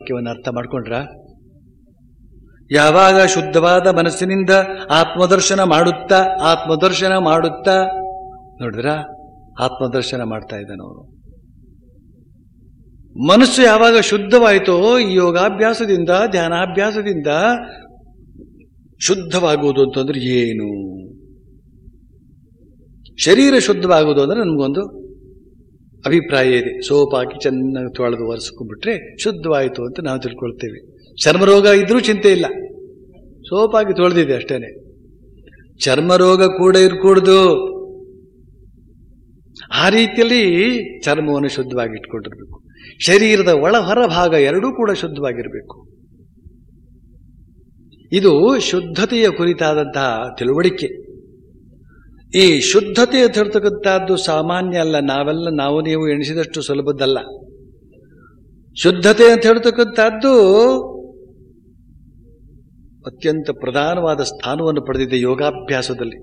ವಾಕ್ಯವನ್ನು ಅರ್ಥ ಮಾಡ್ಕೊಂಡ್ರ ಯಾವಾಗ ಶುದ್ಧವಾದ ಮನಸ್ಸಿನಿಂದ ಆತ್ಮದರ್ಶನ ಮಾಡುತ್ತಾ ಆತ್ಮದರ್ಶನ ಮಾಡುತ್ತಾ ನೋಡಿದ್ರ ಆತ್ಮದರ್ಶನ ಮಾಡ್ತಾ ಇದ್ದಾನೆ ಅವನು ಮನಸ್ಸು ಯಾವಾಗ ಶುದ್ಧವಾಯಿತೋ ಈ ಯೋಗಾಭ್ಯಾಸದಿಂದ ಧ್ಯಾನಾಭ್ಯಾಸದಿಂದ ಶುದ್ಧವಾಗುವುದು ಅಂತಂದ್ರೆ ಏನು ಶರೀರ ಶುದ್ಧವಾಗುವುದು ಅಂದ್ರೆ ನಮಗೊಂದು ಅಭಿಪ್ರಾಯ ಇದೆ ಸೋಪ್ ಹಾಕಿ ಚೆನ್ನಾಗಿ ತೊಳೆದು ಒರೆಸ್ಕೊಂಡ್ಬಿಟ್ರೆ ಶುದ್ಧವಾಯಿತು ಅಂತ ನಾವು ತಿಳ್ಕೊಳ್ತೇವೆ ಚರ್ಮರೋಗ ಇದ್ರೂ ಚಿಂತೆ ಇಲ್ಲ ಸೋಪ್ ಹಾಕಿ ತೊಳೆದಿದೆ ಅಷ್ಟೇನೆ ಚರ್ಮರೋಗ ಕೂಡ ಇರ್ಕೂಡ್ದು ಆ ರೀತಿಯಲ್ಲಿ ಚರ್ಮವನ್ನು ಶುದ್ಧವಾಗಿ ಇಟ್ಕೊಂಡಿರ್ಬೇಕು ಶರೀರದ ಒಳ ಹೊರ ಭಾಗ ಎರಡೂ ಕೂಡ ಶುದ್ಧವಾಗಿರಬೇಕು ಇದು ಶುದ್ಧತೆಯ ಕುರಿತಾದಂತಹ ತಿಳುವಳಿಕೆ ಈ ಶುದ್ಧತೆ ಅಂತ ಹೇಳ್ತಕ್ಕಂಥದ್ದು ಸಾಮಾನ್ಯ ಅಲ್ಲ ನಾವೆಲ್ಲ ನಾವು ನೀವು ಎಣಿಸಿದಷ್ಟು ಸುಲಭದ್ದಲ್ಲ ಶುದ್ಧತೆ ಅಂತ ಹೇಳ್ತಕ್ಕಂಥದ್ದು ಅತ್ಯಂತ ಪ್ರಧಾನವಾದ ಸ್ಥಾನವನ್ನು ಪಡೆದಿದೆ ಯೋಗಾಭ್ಯಾಸದಲ್ಲಿ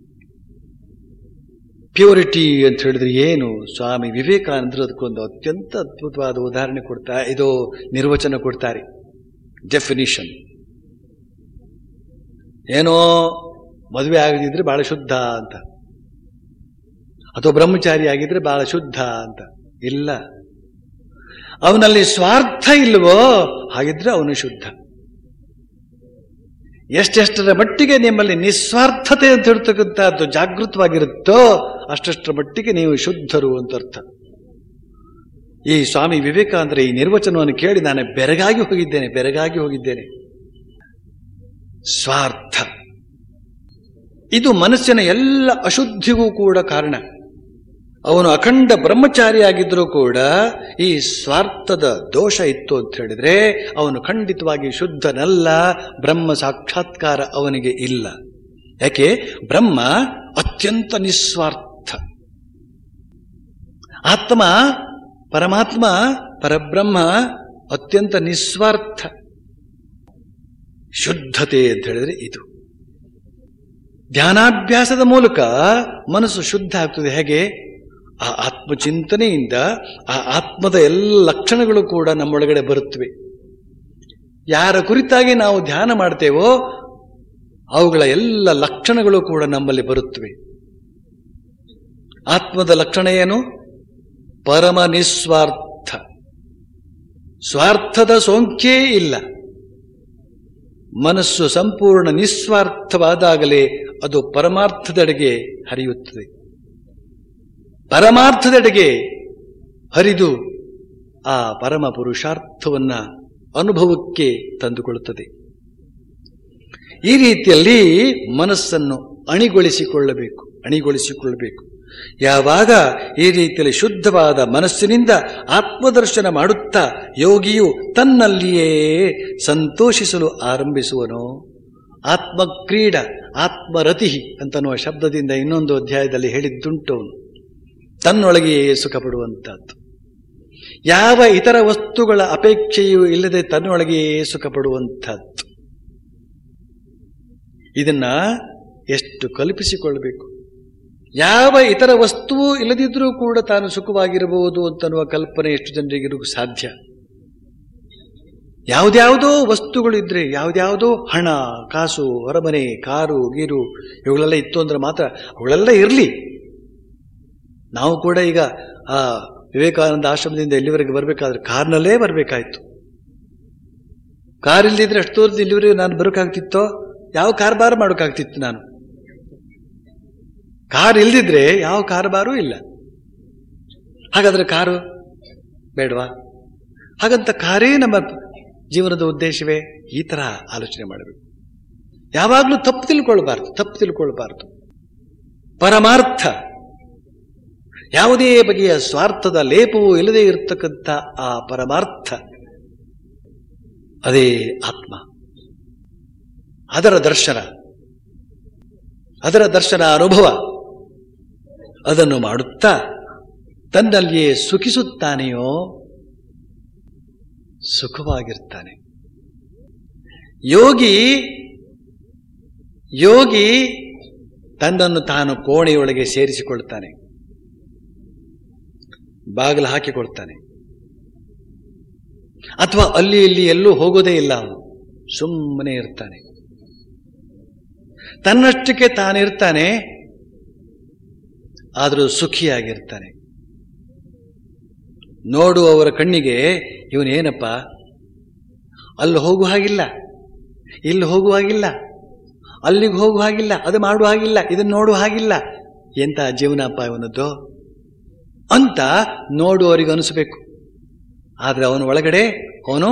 ಪ್ಯೂರಿಟಿ ಅಂತ ಹೇಳಿದ್ರೆ ಏನು ಸ್ವಾಮಿ ವಿವೇಕಾನಂದರು ಅದಕ್ಕೊಂದು ಅತ್ಯಂತ ಅದ್ಭುತವಾದ ಉದಾಹರಣೆ ಕೊಡ್ತಾ ಇದು ನಿರ್ವಚನ ಕೊಡ್ತಾರೆ ಡೆಫಿನಿಷನ್ ಏನೋ ಮದುವೆ ಆಗದಿದ್ರೆ ಬಹಳ ಶುದ್ಧ ಅಂತ ಅಥವಾ ಬ್ರಹ್ಮಚಾರಿ ಆಗಿದ್ರೆ ಬಹಳ ಶುದ್ಧ ಅಂತ ಇಲ್ಲ ಅವನಲ್ಲಿ ಸ್ವಾರ್ಥ ಇಲ್ವೋ ಹಾಗಿದ್ರೆ ಅವನು ಶುದ್ಧ ಎಷ್ಟೆಷ್ಟರ ಮಟ್ಟಿಗೆ ನಿಮ್ಮಲ್ಲಿ ನಿಸ್ವಾರ್ಥತೆ ಅಂತ ಹೇಳ್ತಕ್ಕಂಥದ್ದು ಜಾಗೃತವಾಗಿರುತ್ತೋ ಅಷ್ಟಷ್ಟರ ಮಟ್ಟಿಗೆ ನೀವು ಶುದ್ಧರು ಅಂತ ಅರ್ಥ ಈ ಸ್ವಾಮಿ ವಿವೇಕಾನಂದರ ಈ ನಿರ್ವಚನವನ್ನು ಕೇಳಿ ನಾನು ಬೆರಗಾಗಿ ಹೋಗಿದ್ದೇನೆ ಬೆರಗಾಗಿ ಹೋಗಿದ್ದೇನೆ ಸ್ವಾರ್ಥ ಇದು ಮನಸ್ಸಿನ ಎಲ್ಲ ಅಶುದ್ಧಿಗೂ ಕೂಡ ಕಾರಣ ಅವನು ಅಖಂಡ ಬ್ರಹ್ಮಚಾರಿಯಾಗಿದ್ರೂ ಕೂಡ ಈ ಸ್ವಾರ್ಥದ ದೋಷ ಇತ್ತು ಅಂತ ಹೇಳಿದ್ರೆ ಅವನು ಖಂಡಿತವಾಗಿ ಶುದ್ಧನಲ್ಲ ಬ್ರಹ್ಮ ಸಾಕ್ಷಾತ್ಕಾರ ಅವನಿಗೆ ಇಲ್ಲ ಯಾಕೆ ಬ್ರಹ್ಮ ಅತ್ಯಂತ ನಿಸ್ವಾರ್ಥ ಆತ್ಮ ಪರಮಾತ್ಮ ಪರಬ್ರಹ್ಮ ಅತ್ಯಂತ ನಿಸ್ವಾರ್ಥ ಶುದ್ಧತೆ ಅಂತ ಹೇಳಿದ್ರೆ ಇದು ಧ್ಯಾನಾಭ್ಯಾಸದ ಮೂಲಕ ಮನಸ್ಸು ಶುದ್ಧ ಆಗ್ತದೆ ಹೇಗೆ ಆ ಆತ್ಮಚಿಂತನೆಯಿಂದ ಆ ಆತ್ಮದ ಎಲ್ಲ ಲಕ್ಷಣಗಳು ಕೂಡ ನಮ್ಮೊಳಗಡೆ ಬರುತ್ತವೆ ಯಾರ ಕುರಿತಾಗಿ ನಾವು ಧ್ಯಾನ ಮಾಡ್ತೇವೋ ಅವುಗಳ ಎಲ್ಲ ಲಕ್ಷಣಗಳು ಕೂಡ ನಮ್ಮಲ್ಲಿ ಬರುತ್ತವೆ ಆತ್ಮದ ಲಕ್ಷಣ ಏನು ಪರಮ ನಿಸ್ವಾರ್ಥ ಸ್ವಾರ್ಥದ ಸೋಂಕೇ ಇಲ್ಲ ಮನಸ್ಸು ಸಂಪೂರ್ಣ ನಿಸ್ವಾರ್ಥವಾದಾಗಲೇ ಅದು ಪರಮಾರ್ಥದೆಡೆಗೆ ಹರಿಯುತ್ತದೆ ಪರಮಾರ್ಥದೆಡೆಗೆ ಹರಿದು ಆ ಪರಮ ಪುರುಷಾರ್ಥವನ್ನ ಅನುಭವಕ್ಕೆ ತಂದುಕೊಳ್ಳುತ್ತದೆ ಈ ರೀತಿಯಲ್ಲಿ ಮನಸ್ಸನ್ನು ಅಣಿಗೊಳಿಸಿಕೊಳ್ಳಬೇಕು ಅಣಿಗೊಳಿಸಿಕೊಳ್ಳಬೇಕು ಯಾವಾಗ ಈ ರೀತಿಯಲ್ಲಿ ಶುದ್ಧವಾದ ಮನಸ್ಸಿನಿಂದ ಆತ್ಮದರ್ಶನ ಮಾಡುತ್ತಾ ಯೋಗಿಯು ತನ್ನಲ್ಲಿಯೇ ಸಂತೋಷಿಸಲು ಆರಂಭಿಸುವನೋ ಆತ್ಮಕ್ರೀಡ ಆತ್ಮರತಿ ಅಂತನ್ನುವ ಶಬ್ದದಿಂದ ಇನ್ನೊಂದು ಅಧ್ಯಾಯದಲ್ಲಿ ಹೇಳಿದ್ದುಂಟು ಅವನು ತನ್ನೊಳಗೆಯೇ ಸುಖ ಪಡುವಂತಹದ್ದು ಯಾವ ಇತರ ವಸ್ತುಗಳ ಅಪೇಕ್ಷೆಯೂ ಇಲ್ಲದೆ ತನ್ನೊಳಗೆಯೇ ಸುಖ ಪಡುವಂತಹದ್ದು ಇದನ್ನ ಎಷ್ಟು ಕಲ್ಪಿಸಿಕೊಳ್ಳಬೇಕು ಯಾವ ಇತರ ವಸ್ತುವು ಇಲ್ಲದಿದ್ರೂ ಕೂಡ ತಾನು ಸುಖವಾಗಿರಬಹುದು ಅಂತನ್ನುವ ಕಲ್ಪನೆ ಎಷ್ಟು ಜನರಿಗಿರೂ ಸಾಧ್ಯ ಯಾವುದ್ಯಾವುದೋ ವಸ್ತುಗಳಿದ್ರೆ ಯಾವುದ್ಯಾವುದೋ ಹಣ ಕಾಸು ಹೊರಮನೆ ಕಾರು ಗೀರು ಇವುಗಳೆಲ್ಲ ಇತ್ತು ಅಂದ್ರೆ ಮಾತ್ರ ಅವುಗಳೆಲ್ಲ ಇರಲಿ ನಾವು ಕೂಡ ಈಗ ಆ ವಿವೇಕಾನಂದ ಆಶ್ರಮದಿಂದ ಇಲ್ಲಿವರೆಗೆ ಬರಬೇಕಾದ್ರೆ ಕಾರ್ನಲ್ಲೇ ಬರಬೇಕಾಯ್ತು ಕಾರ್ ಇಲ್ದಿದ್ರೆ ಅಷ್ಟು ತೋರಿಸಿ ಇಲ್ಲಿವರೆಗೆ ನಾನು ಬರೋಕ್ಕಾಗ್ತಿತ್ತೋ ಯಾವ ಕಾರ್ಬಾರ ಮಾಡೋಕ್ಕಾಗ್ತಿತ್ತು ನಾನು ಕಾರ್ ಇಲ್ದಿದ್ರೆ ಯಾವ ಕಾರ್ಬಾರೂ ಇಲ್ಲ ಹಾಗಾದ್ರೆ ಕಾರು ಬೇಡವಾ ಹಾಗಂತ ಕಾರೇ ನಮ್ಮ ಜೀವನದ ಉದ್ದೇಶವೇ ಈ ತರ ಆಲೋಚನೆ ಮಾಡಬೇಕು ಯಾವಾಗಲೂ ತಪ್ಪು ತಿಳ್ಕೊಳ್ಬಾರ್ದು ತಪ್ಪು ತಿಳ್ಕೊಳ್ಬಾರ್ದು ಪರಮಾರ್ಥ ಯಾವುದೇ ಬಗೆಯ ಸ್ವಾರ್ಥದ ಲೇಪವೂ ಇಲ್ಲದೆ ಇರತಕ್ಕಂಥ ಆ ಪರಮಾರ್ಥ ಅದೇ ಆತ್ಮ ಅದರ ದರ್ಶನ ಅದರ ದರ್ಶನ ಅನುಭವ ಅದನ್ನು ಮಾಡುತ್ತಾ ತನ್ನಲ್ಲಿಯೇ ಸುಖಿಸುತ್ತಾನೆಯೋ ಸುಖವಾಗಿರ್ತಾನೆ ಯೋಗಿ ಯೋಗಿ ತನ್ನನ್ನು ತಾನು ಕೋಣೆಯೊಳಗೆ ಸೇರಿಸಿಕೊಳ್ತಾನೆ ಬಾಗಿಲು ಹಾಕಿಕೊಳ್ತಾನೆ ಅಥವಾ ಅಲ್ಲಿ ಇಲ್ಲಿ ಎಲ್ಲೂ ಹೋಗೋದೇ ಇಲ್ಲ ಅವನು ಸುಮ್ಮನೆ ಇರ್ತಾನೆ ತನ್ನಷ್ಟಕ್ಕೆ ತಾನಿರ್ತಾನೆ ಆದರೂ ಸುಖಿಯಾಗಿರ್ತಾನೆ ನೋಡುವವರ ಕಣ್ಣಿಗೆ ಇವನೇನಪ್ಪ ಅಲ್ಲಿ ಹೋಗುವ ಹಾಗಿಲ್ಲ ಇಲ್ಲಿ ಹೋಗುವ ಹಾಗಿಲ್ಲ ಅಲ್ಲಿಗೆ ಹೋಗುವ ಹಾಗಿಲ್ಲ ಅದು ಮಾಡುವ ಹಾಗಿಲ್ಲ ಇದನ್ನು ನೋಡುವ ಹಾಗಿಲ್ಲ ಎಂತ ಜೀವನಪ್ಪ ಇವನದ್ದು ಅಂತ ನೋಡುವವರಿಗೆ ಅನಿಸಬೇಕು ಆದರೆ ಅವನ ಒಳಗಡೆ ಅವನು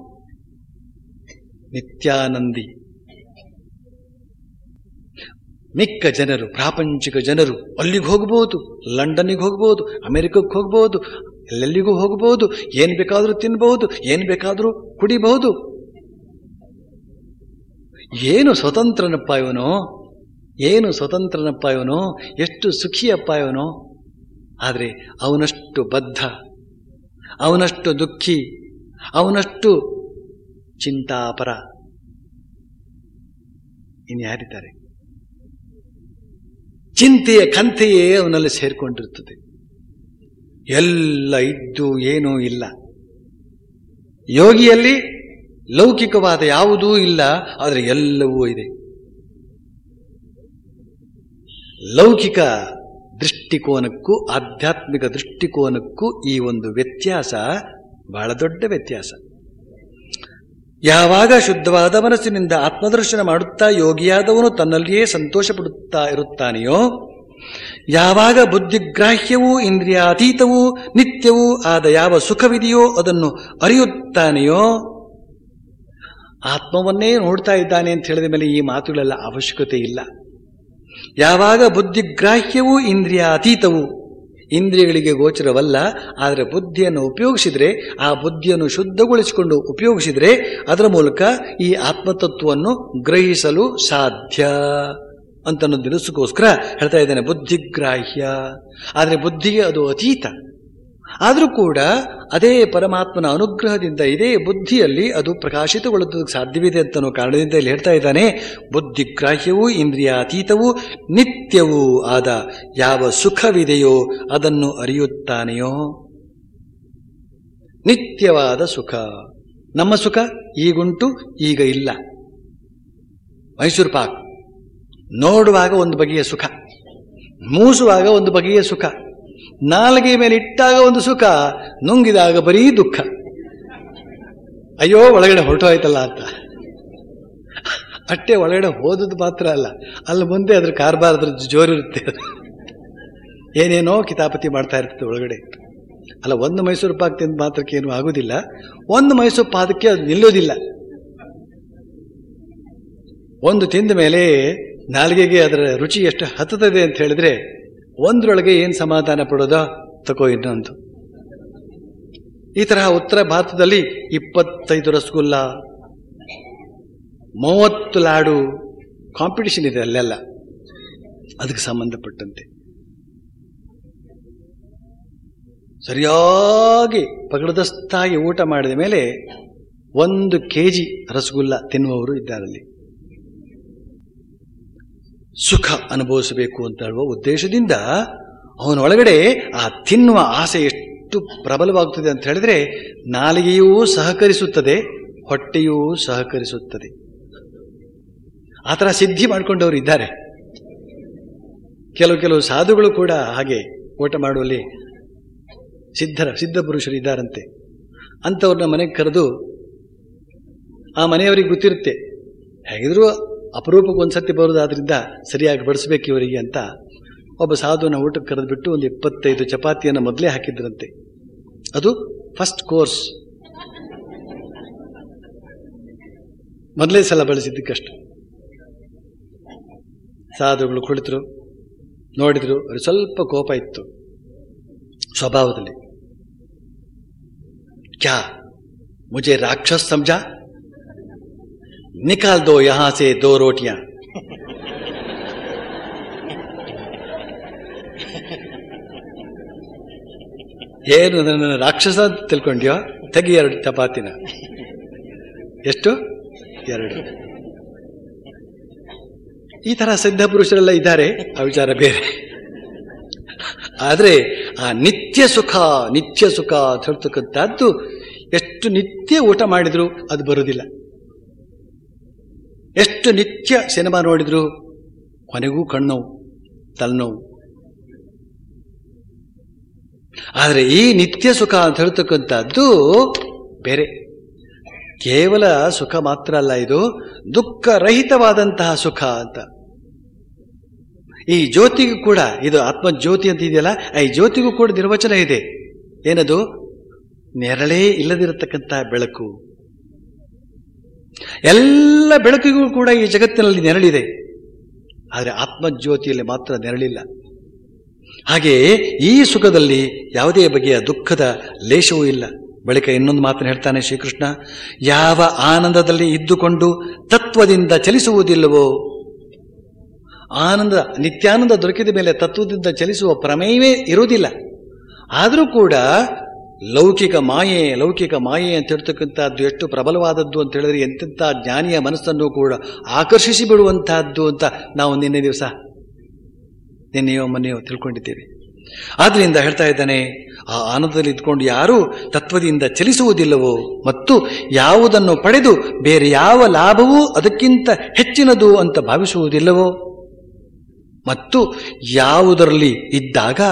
ನಿತ್ಯಾನಂದಿ ಮಿಕ್ಕ ಜನರು ಪ್ರಾಪಂಚಿಕ ಜನರು ಅಲ್ಲಿಗೆ ಹೋಗಬಹುದು ಲಂಡನ್ನಿಗೆ ಹೋಗಬಹುದು ಅಮೆರಿಕಕ್ಕೆ ಹೋಗಬಹುದು ಎಲ್ಲೆಲ್ಲಿಗೂ ಹೋಗಬಹುದು ಏನ್ ಬೇಕಾದರೂ ತಿನ್ಬಹುದು ಏನ್ ಬೇಕಾದರೂ ಕುಡಿಬಹುದು ಏನು ಸ್ವತಂತ್ರನಪ್ಪ ಇವನು ಏನು ಸ್ವತಂತ್ರನಪ್ಪ ಇವನು ಎಷ್ಟು ಸುಖಿಯಪ್ಪ ಇವನು ಆದರೆ ಅವನಷ್ಟು ಬದ್ಧ ಅವನಷ್ಟು ದುಃಖಿ ಅವನಷ್ಟು ಚಿಂತಾಪರ ಇನ್ಯಾರಿದ್ದಾರೆ ಚಿಂತೆಯ ಕಂತೆಯೇ ಅವನಲ್ಲಿ ಸೇರಿಕೊಂಡಿರುತ್ತದೆ ಎಲ್ಲ ಇದ್ದು ಏನೂ ಇಲ್ಲ ಯೋಗಿಯಲ್ಲಿ ಲೌಕಿಕವಾದ ಯಾವುದೂ ಇಲ್ಲ ಆದರೆ ಎಲ್ಲವೂ ಇದೆ ಲೌಕಿಕ ದೃಷ್ಟಿಕೋನಕ್ಕೂ ಆಧ್ಯಾತ್ಮಿಕ ದೃಷ್ಟಿಕೋನಕ್ಕೂ ಈ ಒಂದು ವ್ಯತ್ಯಾಸ ಬಹಳ ದೊಡ್ಡ ವ್ಯತ್ಯಾಸ ಯಾವಾಗ ಶುದ್ಧವಾದ ಮನಸ್ಸಿನಿಂದ ಆತ್ಮದರ್ಶನ ಮಾಡುತ್ತಾ ಯೋಗಿಯಾದವನು ತನ್ನಲ್ಲಿಯೇ ಸಂತೋಷ ಪಡುತ್ತಾ ಇರುತ್ತಾನೆಯೋ ಯಾವಾಗ ಬುದ್ಧಿಗ್ರಾಹ್ಯವೂ ಇಂದ್ರಿಯಾತೀತವೂ ನಿತ್ಯವೂ ಆದ ಯಾವ ಸುಖವಿದೆಯೋ ಅದನ್ನು ಅರಿಯುತ್ತಾನೆಯೋ ಆತ್ಮವನ್ನೇ ನೋಡ್ತಾ ಇದ್ದಾನೆ ಅಂತ ಹೇಳಿದ ಮೇಲೆ ಈ ಮಾತುಗಳೆಲ್ಲ ಅವಶ್ಯಕತೆ ಇಲ್ಲ ಯಾವಾಗ ಬುದ್ಧಿಗ್ರಾಹ್ಯವೂ ಇಂದ್ರಿಯ ಅತೀತವು ಇಂದ್ರಿಯಗಳಿಗೆ ಗೋಚರವಲ್ಲ ಆದರೆ ಬುದ್ಧಿಯನ್ನು ಉಪಯೋಗಿಸಿದರೆ ಆ ಬುದ್ಧಿಯನ್ನು ಶುದ್ಧಗೊಳಿಸಿಕೊಂಡು ಉಪಯೋಗಿಸಿದರೆ ಅದರ ಮೂಲಕ ಈ ಆತ್ಮತತ್ವವನ್ನು ಗ್ರಹಿಸಲು ಸಾಧ್ಯ ಅಂತ ದಿನಸಕ್ಕೋಸ್ಕರ ಹೇಳ್ತಾ ಇದ್ದಾನೆ ಬುದ್ಧಿಗ್ರಾಹ್ಯ ಆದರೆ ಬುದ್ಧಿಗೆ ಅದು ಅತೀತ ಆದರೂ ಕೂಡ ಅದೇ ಪರಮಾತ್ಮನ ಅನುಗ್ರಹದಿಂದ ಇದೇ ಬುದ್ಧಿಯಲ್ಲಿ ಅದು ಪ್ರಕಾಶಿತಗೊಳ್ಳುವುದಕ್ಕೆ ಸಾಧ್ಯವಿದೆ ಅಂತ ಅನ್ನೋ ಕಾರಣದಿಂದ ಇಲ್ಲಿ ಹೇಳ್ತಾ ಇದ್ದಾನೆ ಬುದ್ಧಿಗ್ರಾಹ್ಯವೂ ಇಂದ್ರಿಯ ಅತೀತವೂ ನಿತ್ಯವೂ ಆದ ಯಾವ ಸುಖವಿದೆಯೋ ಅದನ್ನು ಅರಿಯುತ್ತಾನೆಯೋ ನಿತ್ಯವಾದ ಸುಖ ನಮ್ಮ ಸುಖ ಈಗುಂಟು ಈಗ ಇಲ್ಲ ಮೈಸೂರು ಪಾಕ್ ನೋಡುವಾಗ ಒಂದು ಬಗೆಯ ಸುಖ ಮೂಸುವಾಗ ಒಂದು ಬಗೆಯ ಸುಖ ನಾಲ್ಗೆ ಮೇಲೆ ಇಟ್ಟಾಗ ಒಂದು ಸುಖ ನುಂಗಿದಾಗ ಬರೀ ದುಃಖ ಅಯ್ಯೋ ಒಳಗಡೆ ಹೊರಟೋಯ್ತಲ್ಲ ಅಂತ ಅಷ್ಟೇ ಒಳಗಡೆ ಹೋದದ್ದು ಮಾತ್ರ ಅಲ್ಲ ಅಲ್ಲಿ ಮುಂದೆ ಅದ್ರ ಕಾರ್ಬಾರ್ ಅದ್ರ ಜೋರಿರುತ್ತೆ ಏನೇನೋ ಕಿತಾಪತಿ ಮಾಡ್ತಾ ಇರ್ತದೆ ಒಳಗಡೆ ಅಲ್ಲ ಒಂದು ಮೈಸೂರು ಪಾಕ್ ತಿಂದ ಮಾತ್ರಕ್ಕೆ ಏನು ಆಗುದಿಲ್ಲ ಒಂದು ಮೈಸೂರು ಪಾದಕ್ಕೆ ಅದು ನಿಲ್ಲೋದಿಲ್ಲ ಒಂದು ತಿಂದ ಮೇಲೆ ನಾಲಿಗೆಗೆ ಅದರ ರುಚಿ ಎಷ್ಟು ಹತ್ತುತ್ತದೆ ಅಂತ ಹೇಳಿದ್ರೆ ಒಂದ್ರೊಳಗೆ ಏನು ಸಮಾಧಾನ ಪಡೋದೋ ತಗೋ ಇನ್ನೊಂದು ಈ ತರಹ ಉತ್ತರ ಭಾರತದಲ್ಲಿ ಇಪ್ಪತ್ತೈದು ರಸಗುಲ್ಲ ಮೂವತ್ತು ಲಾಡು ಕಾಂಪಿಟಿಷನ್ ಇದೆ ಅಲ್ಲೆಲ್ಲ ಅದಕ್ಕೆ ಸಂಬಂಧಪಟ್ಟಂತೆ ಸರಿಯಾಗಿ ಪಗಡದಸ್ತಾಗಿ ಊಟ ಮಾಡಿದ ಮೇಲೆ ಒಂದು ಕೆ ಜಿ ರಸಗುಲ್ಲ ತಿನ್ನುವವರು ಇದ್ದಾರಲ್ಲಿ ಸುಖ ಅನುಭವಿಸಬೇಕು ಅಂತ ಹೇಳುವ ಉದ್ದೇಶದಿಂದ ಅವನೊಳಗಡೆ ಆ ತಿನ್ನುವ ಆಸೆ ಎಷ್ಟು ಪ್ರಬಲವಾಗುತ್ತದೆ ಅಂತ ಹೇಳಿದ್ರೆ ನಾಲಿಗೆಯೂ ಸಹಕರಿಸುತ್ತದೆ ಹೊಟ್ಟೆಯೂ ಸಹಕರಿಸುತ್ತದೆ ಆ ಥರ ಸಿದ್ಧಿ ಮಾಡಿಕೊಂಡವರು ಇದ್ದಾರೆ ಕೆಲವು ಕೆಲವು ಸಾಧುಗಳು ಕೂಡ ಹಾಗೆ ಊಟ ಮಾಡುವಲ್ಲಿ ಸಿದ್ಧರ ಸಿದ್ಧ ಪುರುಷರು ಇದ್ದಾರಂತೆ ಅಂಥವ್ರನ್ನ ಮನೆಗೆ ಕರೆದು ಆ ಮನೆಯವರಿಗೆ ಗೊತ್ತಿರುತ್ತೆ ಹೇಗಿದ್ರು ಅಪರೂಪಕ್ಕೆ ಒಂದ್ಸತಿ ಬರೋದಾದ್ರಿಂದ ಸರಿಯಾಗಿ ಬಡಿಸ್ಬೇಕು ಇವರಿಗೆ ಅಂತ ಒಬ್ಬ ಸಾಧುನ ಊಟಕ್ಕೆ ಕರೆದ್ಬಿಟ್ಟು ಒಂದು ಇಪ್ಪತ್ತೈದು ಚಪಾತಿಯನ್ನು ಮೊದಲೇ ಹಾಕಿದ್ರಂತೆ ಅದು ಫಸ್ಟ್ ಕೋರ್ಸ್ ಮೊದಲೇ ಸಲ ಬಳಸಿದ್ದಕ್ಕಷ್ಟು ಸಾಧುಗಳು ಕುಳಿತರು ನೋಡಿದ್ರು ಅವ್ರಿಗೆ ಸ್ವಲ್ಪ ಕೋಪ ಇತ್ತು ಸ್ವಭಾವದಲ್ಲಿ ಕ್ಯಾ ಮುಜೆ ರಾಕ್ಷಸ್ ಸಮಜಾ ನಿಕಾಲ್ ದೋ ಯಹಾ ಸೆ ದೋ ರೋಟಿಯಾ ಏನು ನನ್ನ ರಾಕ್ಷಸ ಅಂತ ತಿಳ್ಕೊಂಡ್ಯೋ ತೆಗಿ ಎರಡು ಚಪಾತಿನ ಎಷ್ಟು ಎರಡು ಈ ತರ ಸಿದ್ಧ ಪುರುಷರೆಲ್ಲ ಇದ್ದಾರೆ ಆ ವಿಚಾರ ಬೇರೆ ಆದ್ರೆ ಆ ನಿತ್ಯ ಸುಖ ನಿತ್ಯ ಸುಖ ಅಂತ ಹೇಳ್ತಕ್ಕಂಥದ್ದು ಎಷ್ಟು ನಿತ್ಯ ಊಟ ಮಾಡಿದ್ರು ಅದು ಬರುವುದಿಲ್ಲ ಎಷ್ಟು ನಿತ್ಯ ಸಿನಿಮಾ ನೋಡಿದ್ರು ಕೊನೆಗೂ ಕಣ್ಣೋವು ತಲೆನೋವು ಆದರೆ ಈ ನಿತ್ಯ ಸುಖ ಅಂತ ಹೇಳ್ತಕ್ಕಂಥದ್ದು ಬೇರೆ ಕೇವಲ ಸುಖ ಮಾತ್ರ ಅಲ್ಲ ಇದು ದುಃಖರಹಿತವಾದಂತಹ ಸುಖ ಅಂತ ಈ ಜ್ಯೋತಿಗೂ ಕೂಡ ಇದು ಆತ್ಮಜ್ಯೋತಿ ಅಂತ ಇದೆಯಲ್ಲ ಈ ಜ್ಯೋತಿಗೂ ಕೂಡ ನಿರ್ವಚನ ಇದೆ ಏನದು ನೆರಳೇ ಇಲ್ಲದಿರತಕ್ಕಂತಹ ಬೆಳಕು ಎಲ್ಲ ಬೆಳಕಿಗೂ ಕೂಡ ಈ ಜಗತ್ತಿನಲ್ಲಿ ನೆರಳಿದೆ ಆದರೆ ಆತ್ಮಜ್ಯೋತಿಯಲ್ಲಿ ಮಾತ್ರ ನೆರಳಿಲ್ಲ ಹಾಗೆಯೇ ಈ ಸುಖದಲ್ಲಿ ಯಾವುದೇ ಬಗೆಯ ದುಃಖದ ಲೇಷವೂ ಇಲ್ಲ ಬಳಿಕ ಇನ್ನೊಂದು ಮಾತನ್ನು ಹೇಳ್ತಾನೆ ಶ್ರೀಕೃಷ್ಣ ಯಾವ ಆನಂದದಲ್ಲಿ ಇದ್ದುಕೊಂಡು ತತ್ವದಿಂದ ಚಲಿಸುವುದಿಲ್ಲವೋ ಆನಂದ ನಿತ್ಯಾನಂದ ದೊರಕಿದ ಮೇಲೆ ತತ್ವದಿಂದ ಚಲಿಸುವ ಪ್ರಮೇಯವೇ ಇರುವುದಿಲ್ಲ ಆದರೂ ಕೂಡ ಲೌಕಿಕ ಮಾಯೆ ಲೌಕಿಕ ಮಾಯೆ ಅಂತ ಹೇಳ್ತಕ್ಕಂಥದ್ದು ಎಷ್ಟು ಪ್ರಬಲವಾದದ್ದು ಅಂತ ಹೇಳಿದ್ರೆ ಎಂತೆಂಥ ಜ್ಞಾನಿಯ ಮನಸ್ಸನ್ನು ಕೂಡ ಆಕರ್ಷಿಸಿ ಬಿಡುವಂತಹದ್ದು ಅಂತ ನಾವು ನಿನ್ನೆ ದಿವಸ ನಿನ್ನೆಯೋ ಮೊನ್ನೆಯೋ ತಿಳ್ಕೊಂಡಿದ್ದೇವೆ ಆದ್ರಿಂದ ಹೇಳ್ತಾ ಇದ್ದಾನೆ ಆ ಆನಂದದಲ್ಲಿ ಇದ್ಕೊಂಡು ಯಾರು ತತ್ವದಿಂದ ಚಲಿಸುವುದಿಲ್ಲವೋ ಮತ್ತು ಯಾವುದನ್ನು ಪಡೆದು ಬೇರೆ ಯಾವ ಲಾಭವೂ ಅದಕ್ಕಿಂತ ಹೆಚ್ಚಿನದು ಅಂತ ಭಾವಿಸುವುದಿಲ್ಲವೋ ಮತ್ತು ಯಾವುದರಲ್ಲಿ ಇದ್ದಾಗ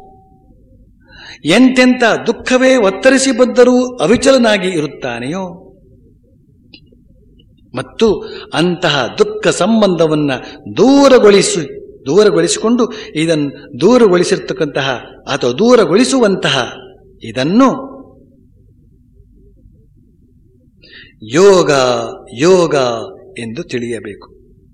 ಎಂತೆಂಥ ದುಃಖವೇ ಒತ್ತರಿಸಿ ಬಂದರೂ ಅವಿಚಲನಾಗಿ ಇರುತ್ತಾನೆಯೋ ಮತ್ತು ಅಂತಹ ದುಃಖ ಸಂಬಂಧವನ್ನ ದೂರಗೊಳಿಸಿ ದೂರಗೊಳಿಸಿಕೊಂಡು ಇದನ್ನು ದೂರಗೊಳಿಸಿರ್ತಕ್ಕಂತಹ ಅಥವಾ ದೂರಗೊಳಿಸುವಂತಹ ಇದನ್ನು ಯೋಗ ಯೋಗ ಎಂದು ತಿಳಿಯಬೇಕು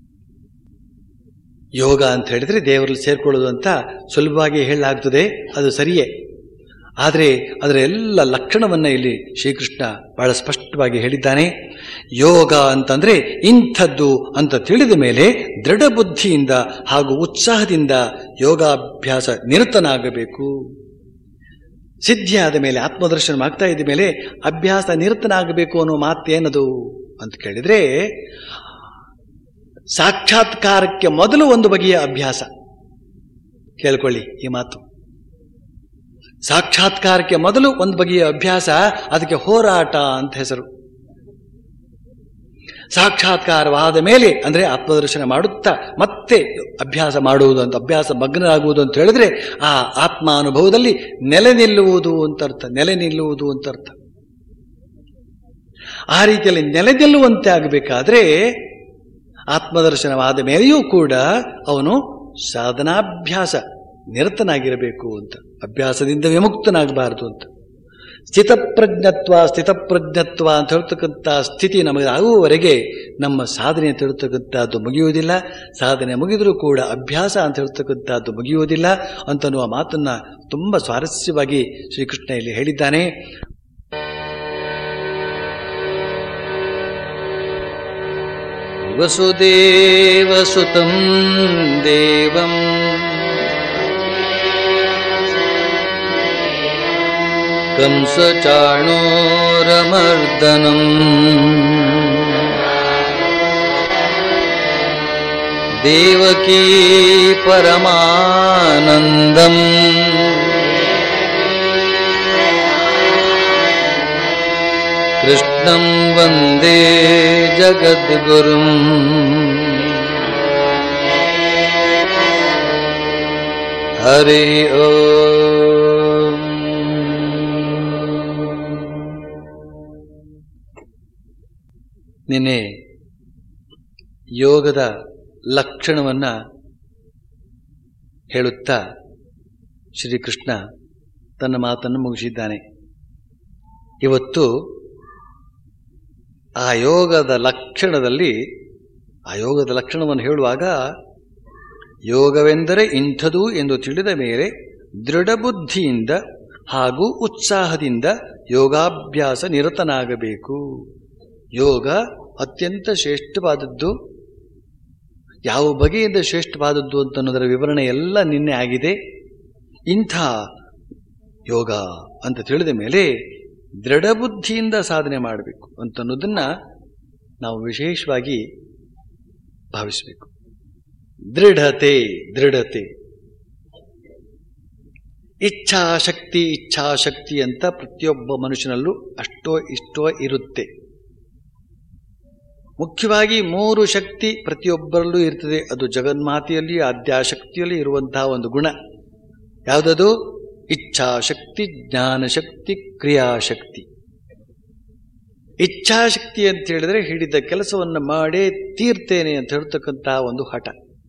ಯೋಗ ಅಂತ ಹೇಳಿದ್ರೆ ದೇವರಲ್ಲಿ ಸೇರ್ಕೊಳ್ಳೋದು ಅಂತ ಸುಲಭವಾಗಿ ಹೇಳಲಾಗ್ತದೆ ಅದು ಸರಿಯೇ ಆದರೆ ಅದರ ಎಲ್ಲ ಲಕ್ಷಣವನ್ನ ಇಲ್ಲಿ ಶ್ರೀಕೃಷ್ಣ ಬಹಳ ಸ್ಪಷ್ಟವಾಗಿ ಹೇಳಿದ್ದಾನೆ ಯೋಗ ಅಂತಂದ್ರೆ ಇಂಥದ್ದು ಅಂತ ತಿಳಿದ ಮೇಲೆ ದೃಢ ಬುದ್ಧಿಯಿಂದ ಹಾಗೂ ಉತ್ಸಾಹದಿಂದ ಯೋಗಾಭ್ಯಾಸ ನಿರತನಾಗಬೇಕು ಸಿದ್ಧಿಯಾದ ಮೇಲೆ ಆತ್ಮದರ್ಶನ ಆಗ್ತಾ ಇದ್ದ ಮೇಲೆ ಅಭ್ಯಾಸ ನಿರತನಾಗಬೇಕು ಅನ್ನೋ ಮಾತೇನದು ಅಂತ ಕೇಳಿದ್ರೆ ಸಾಕ್ಷಾತ್ಕಾರಕ್ಕೆ ಮೊದಲು ಒಂದು ಬಗೆಯ ಅಭ್ಯಾಸ ಕೇಳ್ಕೊಳ್ಳಿ ಈ ಮಾತು ಸಾಕ್ಷಾತ್ಕಾರಕ್ಕೆ ಮೊದಲು ಒಂದು ಬಗೆಯ ಅಭ್ಯಾಸ ಅದಕ್ಕೆ ಹೋರಾಟ ಅಂತ ಹೆಸರು ಸಾಕ್ಷಾತ್ಕಾರವಾದ ಮೇಲೆ ಅಂದ್ರೆ ಆತ್ಮದರ್ಶನ ಮಾಡುತ್ತಾ ಮತ್ತೆ ಅಭ್ಯಾಸ ಮಾಡುವುದು ಅಂತ ಅಭ್ಯಾಸ ಮಗ್ನರಾಗುವುದು ಅಂತ ಹೇಳಿದ್ರೆ ಆ ಆತ್ಮ ಅನುಭವದಲ್ಲಿ ನೆಲೆ ನಿಲ್ಲುವುದು ಅಂತ ಅರ್ಥ ನೆಲೆ ನಿಲ್ಲುವುದು ಅಂತ ಅರ್ಥ ಆ ರೀತಿಯಲ್ಲಿ ನೆಲೆ ನಿಲ್ಲುವಂತೆ ಆಗಬೇಕಾದ್ರೆ ಆತ್ಮದರ್ಶನವಾದ ಮೇಲೆಯೂ ಕೂಡ ಅವನು ಸಾಧನಾಭ್ಯಾಸ ನಿರತನಾಗಿರಬೇಕು ಅಂತ ಅಭ್ಯಾಸದಿಂದ ವಿಮುಕ್ತನಾಗಬಾರದು ಅಂತ ಸ್ಥಿತಪ್ರಜ್ಞತ್ವ ಸ್ಥಿತಪ್ರಜ್ಞತ್ವ ಅಂತ ಹೇಳ್ತಕ್ಕಂಥ ಸ್ಥಿತಿ ನಮಗೆ ಆಗುವವರೆಗೆ ನಮ್ಮ ಸಾಧನೆ ಅಂತ ಹೇಳ್ತಕ್ಕಂಥದ್ದು ಮುಗಿಯುವುದಿಲ್ಲ ಸಾಧನೆ ಮುಗಿದರೂ ಕೂಡ ಅಭ್ಯಾಸ ಅಂತ ಹೇಳ್ತಕ್ಕಂಥದ್ದು ಮುಗಿಯುವುದಿಲ್ಲ ಅಂತನ್ನುವ ಮಾತನ್ನ ತುಂಬ ಸ್ವಾರಸ್ಯವಾಗಿ ಶ್ರೀಕೃಷ್ಣ ಇಲ್ಲಿ ಹೇಳಿದ್ದಾನೆ ವಸುದೇವಸುತಂ ದೇವಂ कंसचाणोरमर्दनम् देवकी परमानन्दम् कृष्णं वन्दे जगद्गुरुम् हरि ओम् ನಿನ್ನೆ ಯೋಗದ ಲಕ್ಷಣವನ್ನ ಹೇಳುತ್ತಾ ಶ್ರೀಕೃಷ್ಣ ತನ್ನ ಮಾತನ್ನು ಮುಗಿಸಿದ್ದಾನೆ ಇವತ್ತು ಆ ಯೋಗದ ಲಕ್ಷಣದಲ್ಲಿ ಆ ಯೋಗದ ಲಕ್ಷಣವನ್ನು ಹೇಳುವಾಗ ಯೋಗವೆಂದರೆ ಇಂಥದು ಎಂದು ತಿಳಿದ ಮೇಲೆ ದೃಢಬುದ್ಧಿಯಿಂದ ಹಾಗೂ ಉತ್ಸಾಹದಿಂದ ಯೋಗಾಭ್ಯಾಸ ನಿರತನಾಗಬೇಕು ಯೋಗ ಅತ್ಯಂತ ಶ್ರೇಷ್ಠವಾದದ್ದು ಯಾವ ಬಗೆಯಿಂದ ಶ್ರೇಷ್ಠವಾದದ್ದು ಅಂತ ಅನ್ನೋದರ ವಿವರಣೆ ಎಲ್ಲ ನಿನ್ನೆ ಆಗಿದೆ ಇಂಥ ಯೋಗ ಅಂತ ತಿಳಿದ ಮೇಲೆ ದೃಢಬುದ್ಧಿಯಿಂದ ಸಾಧನೆ ಮಾಡಬೇಕು ಅಂತನ್ನೋದನ್ನ ನಾವು ವಿಶೇಷವಾಗಿ ಭಾವಿಸಬೇಕು ದೃಢತೆ ದೃಢತೆ ಇಚ್ಛಾಶಕ್ತಿ ಇಚ್ಛಾಶಕ್ತಿ ಅಂತ ಪ್ರತಿಯೊಬ್ಬ ಮನುಷ್ಯನಲ್ಲೂ ಅಷ್ಟೋ ಇಷ್ಟೋ ಇರುತ್ತೆ ಮುಖ್ಯವಾಗಿ ಮೂರು ಶಕ್ತಿ ಪ್ರತಿಯೊಬ್ಬರಲ್ಲೂ ಇರ್ತದೆ ಅದು ಜಗನ್ಮಾತೆಯಲ್ಲಿ ಆದ್ಯಾಶಕ್ತಿಯಲ್ಲಿ ಇರುವಂತಹ ಒಂದು ಗುಣ ಯಾವುದದು ಇಚ್ಛಾಶಕ್ತಿ ಜ್ಞಾನಶಕ್ತಿ ಕ್ರಿಯಾಶಕ್ತಿ ಇಚ್ಛಾಶಕ್ತಿ ಅಂತ ಹೇಳಿದ್ರೆ ಹಿಡಿದ ಕೆಲಸವನ್ನು ಮಾಡೇ ತೀರ್ತೇನೆ ಅಂತ ಹೇಳ್ತಕ್ಕಂತಹ ಒಂದು ಹಠ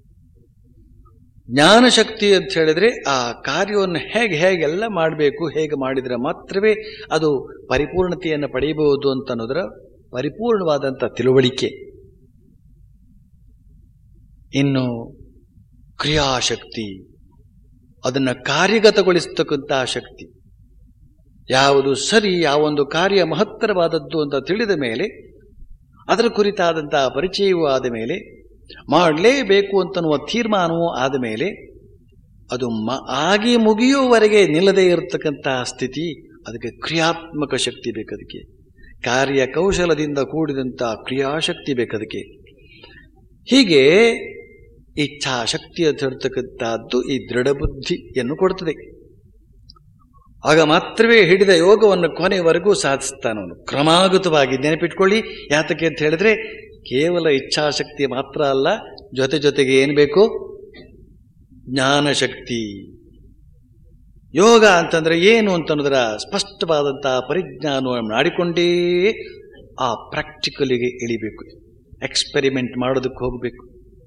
ಜ್ಞಾನಶಕ್ತಿ ಅಂತ ಹೇಳಿದ್ರೆ ಆ ಕಾರ್ಯವನ್ನು ಹೇಗೆ ಹೇಗೆಲ್ಲ ಮಾಡಬೇಕು ಹೇಗೆ ಮಾಡಿದರೆ ಮಾತ್ರವೇ ಅದು ಪರಿಪೂರ್ಣತೆಯನ್ನು ಪಡೆಯಬಹುದು ಅಂತ ಅನ್ನೋದರ ಪರಿಪೂರ್ಣವಾದಂಥ ತಿಳುವಳಿಕೆ ಇನ್ನು ಕ್ರಿಯಾಶಕ್ತಿ ಅದನ್ನು ಕಾರ್ಯಗತಗೊಳಿಸ್ತಕ್ಕಂತಹ ಶಕ್ತಿ ಯಾವುದು ಸರಿ ಯಾವೊಂದು ಕಾರ್ಯ ಮಹತ್ತರವಾದದ್ದು ಅಂತ ತಿಳಿದ ಮೇಲೆ ಅದರ ಕುರಿತಾದಂತಹ ಪರಿಚಯವೂ ಆದ ಮೇಲೆ ಮಾಡಲೇಬೇಕು ಅಂತನ್ನುವ ತೀರ್ಮಾನವೂ ಆದ ಮೇಲೆ ಅದು ಮ ಆಗಿ ಮುಗಿಯುವವರೆಗೆ ನಿಲ್ಲದೇ ಇರತಕ್ಕಂತಹ ಸ್ಥಿತಿ ಅದಕ್ಕೆ ಕ್ರಿಯಾತ್ಮಕ ಶಕ್ತಿ ಬೇಕದಕ್ಕೆ ಕಾರ್ಯ ಕೌಶಲದಿಂದ ಕೂಡಿದಂತಹ ಕ್ರಿಯಾಶಕ್ತಿ ಬೇಕದಕ್ಕೆ ಹೀಗೆ ಇಚ್ಛಾಶಕ್ತಿ ಅಂತ ಹೇಳ್ತಕ್ಕಂತಹದ್ದು ಈ ದೃಢ ಬುದ್ಧಿಯನ್ನು ಕೊಡ್ತದೆ ಆಗ ಮಾತ್ರವೇ ಹಿಡಿದ ಯೋಗವನ್ನು ಕೊನೆಯವರೆಗೂ ಸಾಧಿಸ್ತಾನವನು ಕ್ರಮಾಗತವಾಗಿ ನೆನಪಿಟ್ಕೊಳ್ಳಿ ಯಾತಕ್ಕೆ ಅಂತ ಹೇಳಿದ್ರೆ ಕೇವಲ ಇಚ್ಛಾಶಕ್ತಿ ಮಾತ್ರ ಅಲ್ಲ ಜೊತೆ ಜೊತೆಗೆ ಏನು ಬೇಕು ಜ್ಞಾನಶಕ್ತಿ ಯೋಗ ಅಂತಂದ್ರೆ ಏನು ಅಂತನ್ನೋದರ ಸ್ಪಷ್ಟವಾದಂತಹ ಪರಿಜ್ಞಾನವನ್ನು ಮಾಡಿಕೊಂಡೇ ಆ ಪ್ರಾಕ್ಟಿಕಲಿಗೆ ಇಳಿಬೇಕು ಎಕ್ಸ್ಪೆರಿಮೆಂಟ್ ಮಾಡೋದಕ್ಕೆ ಹೋಗಬೇಕು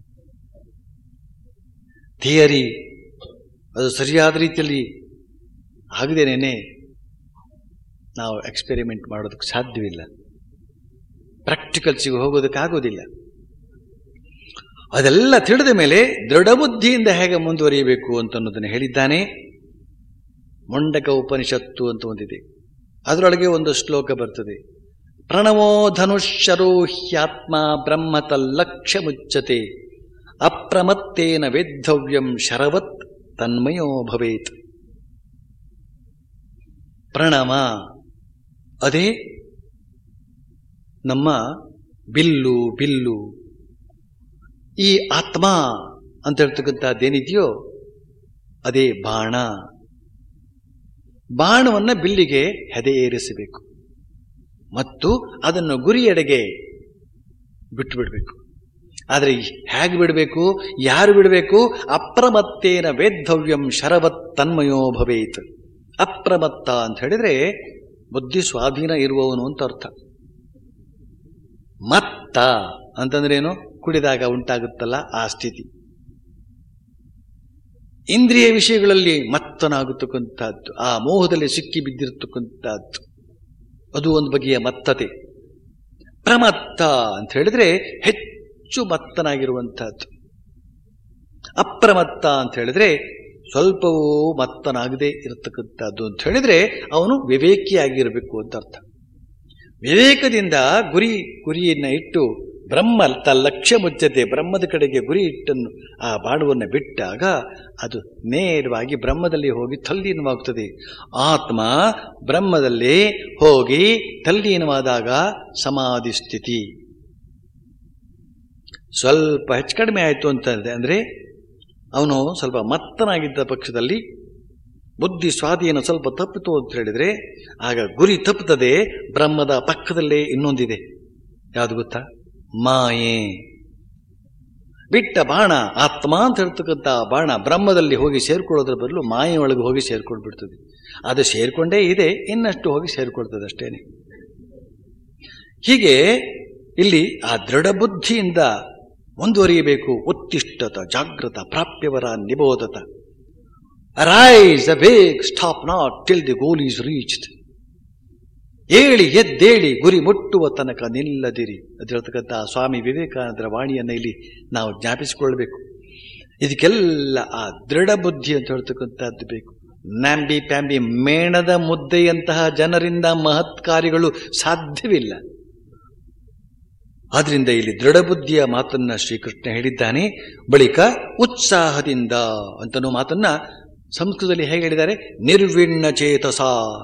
ಥಿಯರಿ ಅದು ಸರಿಯಾದ ರೀತಿಯಲ್ಲಿ ಆಗದೇನೆ ನಾವು ಎಕ್ಸ್ಪೆರಿಮೆಂಟ್ ಮಾಡೋದಕ್ಕೆ ಸಾಧ್ಯವಿಲ್ಲ ಪ್ರಾಕ್ಟಿಕಲ್ಸಿಗೆ ಹೋಗೋದಕ್ಕಾಗೋದಿಲ್ಲ ಅದೆಲ್ಲ ತಿಳಿದ ಮೇಲೆ ದೃಢಬುದ್ಧಿಯಿಂದ ಹೇಗೆ ಮುಂದುವರಿಯಬೇಕು ಅಂತ ಅನ್ನೋದನ್ನು ಹೇಳಿದ್ದಾನೆ ಮುಂಡಕ ಉಪನಿಷತ್ತು ಅಂತ ಒಂದಿದೆ ಅದರೊಳಗೆ ಒಂದು ಶ್ಲೋಕ ಬರ್ತದೆ ಪ್ರಣವೋ ಧನುಷ್ಯರೋ ಹ್ಯಾತ್ಮ ಬ್ರಹ್ಮತ ಲಕ್ಷ್ಯ ಮುಚ್ಚತೆ ಅಪ್ರಮತ್ತೇನ ವೇದ್ಧವ್ಯಂ ಶರವತ್ ತನ್ಮಯೋ ಭವೇತ್ ಪ್ರಣವ ಅದೇ ನಮ್ಮ ಬಿಲ್ಲು ಬಿಲ್ಲು ಈ ಆತ್ಮ ಅಂತ ಹೇಳ್ತಕ್ಕಂಥದ್ದೇನಿದೆಯೋ ಅದೇ ಬಾಣ ಬಾಣವನ್ನ ಬಿಲ್ಲಿಗೆ ಹೆದೆ ಏರಿಸಬೇಕು ಮತ್ತು ಅದನ್ನು ಗುರಿಯೆಡೆಗೆ ಬಿಟ್ಟು ಬಿಡಬೇಕು ಆದರೆ ಹೇಗೆ ಬಿಡಬೇಕು ಯಾರು ಬಿಡಬೇಕು ಅಪ್ರಮತ್ತೇನ ವೇದ್ಧವ್ಯಂ ಶರವತ್ ತನ್ಮಯೋ ಭವೇತ್ ಅಪ್ರಮತ್ತ ಅಂತ ಹೇಳಿದ್ರೆ ಬುದ್ಧಿ ಸ್ವಾಧೀನ ಇರುವವನು ಅಂತ ಅರ್ಥ ಮತ್ತ ಅಂತಂದ್ರೇನು ಕುಡಿದಾಗ ಉಂಟಾಗುತ್ತಲ್ಲ ಆ ಸ್ಥಿತಿ ಇಂದ್ರಿಯ ವಿಷಯಗಳಲ್ಲಿ ಮತ್ತನಾಗತಕ್ಕಂಥದ್ದು ಆ ಮೋಹದಲ್ಲಿ ಸಿಕ್ಕಿ ಬಿದ್ದಿರತಕ್ಕಂಥದ್ದು ಅದು ಒಂದು ಬಗೆಯ ಮತ್ತತೆ ಪ್ರಮತ್ತ ಅಂತ ಹೇಳಿದ್ರೆ ಹೆಚ್ಚು ಮತ್ತನಾಗಿರುವಂತಹದ್ದು ಅಪ್ರಮತ್ತ ಅಂತ ಹೇಳಿದ್ರೆ ಸ್ವಲ್ಪವೂ ಮತ್ತನಾಗದೇ ಇರತಕ್ಕಂಥದ್ದು ಅಂತ ಹೇಳಿದ್ರೆ ಅವನು ವಿವೇಕಿಯಾಗಿರಬೇಕು ಅಂತ ಅರ್ಥ ವಿವೇಕದಿಂದ ಗುರಿ ಗುರಿಯನ್ನ ಇಟ್ಟು ಬ್ರಹ್ಮ ತ ಲಕ್ಷ್ಯ ಮುಚ್ಚತೆ ಬ್ರಹ್ಮದ ಕಡೆಗೆ ಗುರಿ ಇಟ್ಟನ್ನು ಆ ಬಾಣವನ್ನು ಬಿಟ್ಟಾಗ ಅದು ನೇರವಾಗಿ ಬ್ರಹ್ಮದಲ್ಲಿ ಹೋಗಿ ತಲ್ಲೀನವಾಗುತ್ತದೆ ಆತ್ಮ ಬ್ರಹ್ಮದಲ್ಲಿ ಹೋಗಿ ತಲ್ಲೀನವಾದಾಗ ಸಮಾಧಿ ಸ್ಥಿತಿ ಸ್ವಲ್ಪ ಹೆಚ್ಚು ಕಡಿಮೆ ಆಯಿತು ಅಂತ ಅಂದ್ರೆ ಅವನು ಸ್ವಲ್ಪ ಮತ್ತನಾಗಿದ್ದ ಪಕ್ಷದಲ್ಲಿ ಬುದ್ಧಿ ಸ್ವಾಧೀನ ಸ್ವಲ್ಪ ತಪ್ಪಿತು ಅಂತ ಹೇಳಿದ್ರೆ ಆಗ ಗುರಿ ತಪ್ಪುತ್ತದೆ ಬ್ರಹ್ಮದ ಪಕ್ಕದಲ್ಲೇ ಇನ್ನೊಂದಿದೆ ಯಾವುದು ಗೊತ್ತಾ ಮಾಯೆ ಬಿಟ್ಟ ಬಾಣ ಆತ್ಮ ಅಂತ ಹೇಳ್ತಕ್ಕಂಥ ಬಾಣ ಬ್ರಹ್ಮದಲ್ಲಿ ಹೋಗಿ ಸೇರ್ಕೊಳ್ಳೋದ್ರ ಬದಲು ಮಾಯೆಯೊಳಗೆ ಹೋಗಿ ಸೇರ್ಕೊಂಡ್ಬಿಡ್ತದೆ ಅದು ಸೇರ್ಕೊಂಡೇ ಇದೆ ಇನ್ನಷ್ಟು ಹೋಗಿ ಸೇರ್ಕೊಳ್ತದೆ ಅಷ್ಟೇನೆ ಹೀಗೆ ಇಲ್ಲಿ ಆ ದೃಢ ಬುದ್ಧಿಯಿಂದ ಮುಂದುವರಿಯಬೇಕು ಉತ್ತಿಷ್ಟತ ಜಾಗೃತ ಪ್ರಾಪ್ಯವರ ನಿಬೋಧತ rise awake stop not till the goal is reached ಏಳಿ ಎದ್ದೇಳಿ ಗುರಿ ಮುಟ್ಟುವ ತನಕ ನಿಲ್ಲದಿರಿ ಅಂತ ಹೇಳ್ತಕ್ಕಂಥ ಸ್ವಾಮಿ ವಿವೇಕಾನಂದರ ವಾಣಿಯನ್ನು ಇಲ್ಲಿ ನಾವು ಜ್ಞಾಪಿಸಿಕೊಳ್ಬೇಕು ಇದಕ್ಕೆಲ್ಲ ಆ ದೃಢ ಬುದ್ಧಿ ಅಂತ ಹೇಳ್ತಕ್ಕಂಥದ್ದು ಬೇಕು ನ್ಯಾಂಬಿ ಪ್ಯಾಂಬಿ ಮೇಣದ ಮುದ್ದೆಯಂತಹ ಜನರಿಂದ ಮಹತ್ ಕಾರ್ಯಗಳು ಸಾಧ್ಯವಿಲ್ಲ ಆದ್ರಿಂದ ಇಲ್ಲಿ ದೃಢ ಬುದ್ಧಿಯ ಮಾತನ್ನ ಶ್ರೀಕೃಷ್ಣ ಹೇಳಿದ್ದಾನೆ ಬಳಿಕ ಉತ್ಸಾಹದಿಂದ ಅಂತನೋ ಮಾತನ್ನ ಸಂಸ್ಕೃತದಲ್ಲಿ ಹೇಗೆ ಹೇಳಿದ್ದಾರೆ ನಿರ್ವಿಣ್ಣ ಚೇತಸ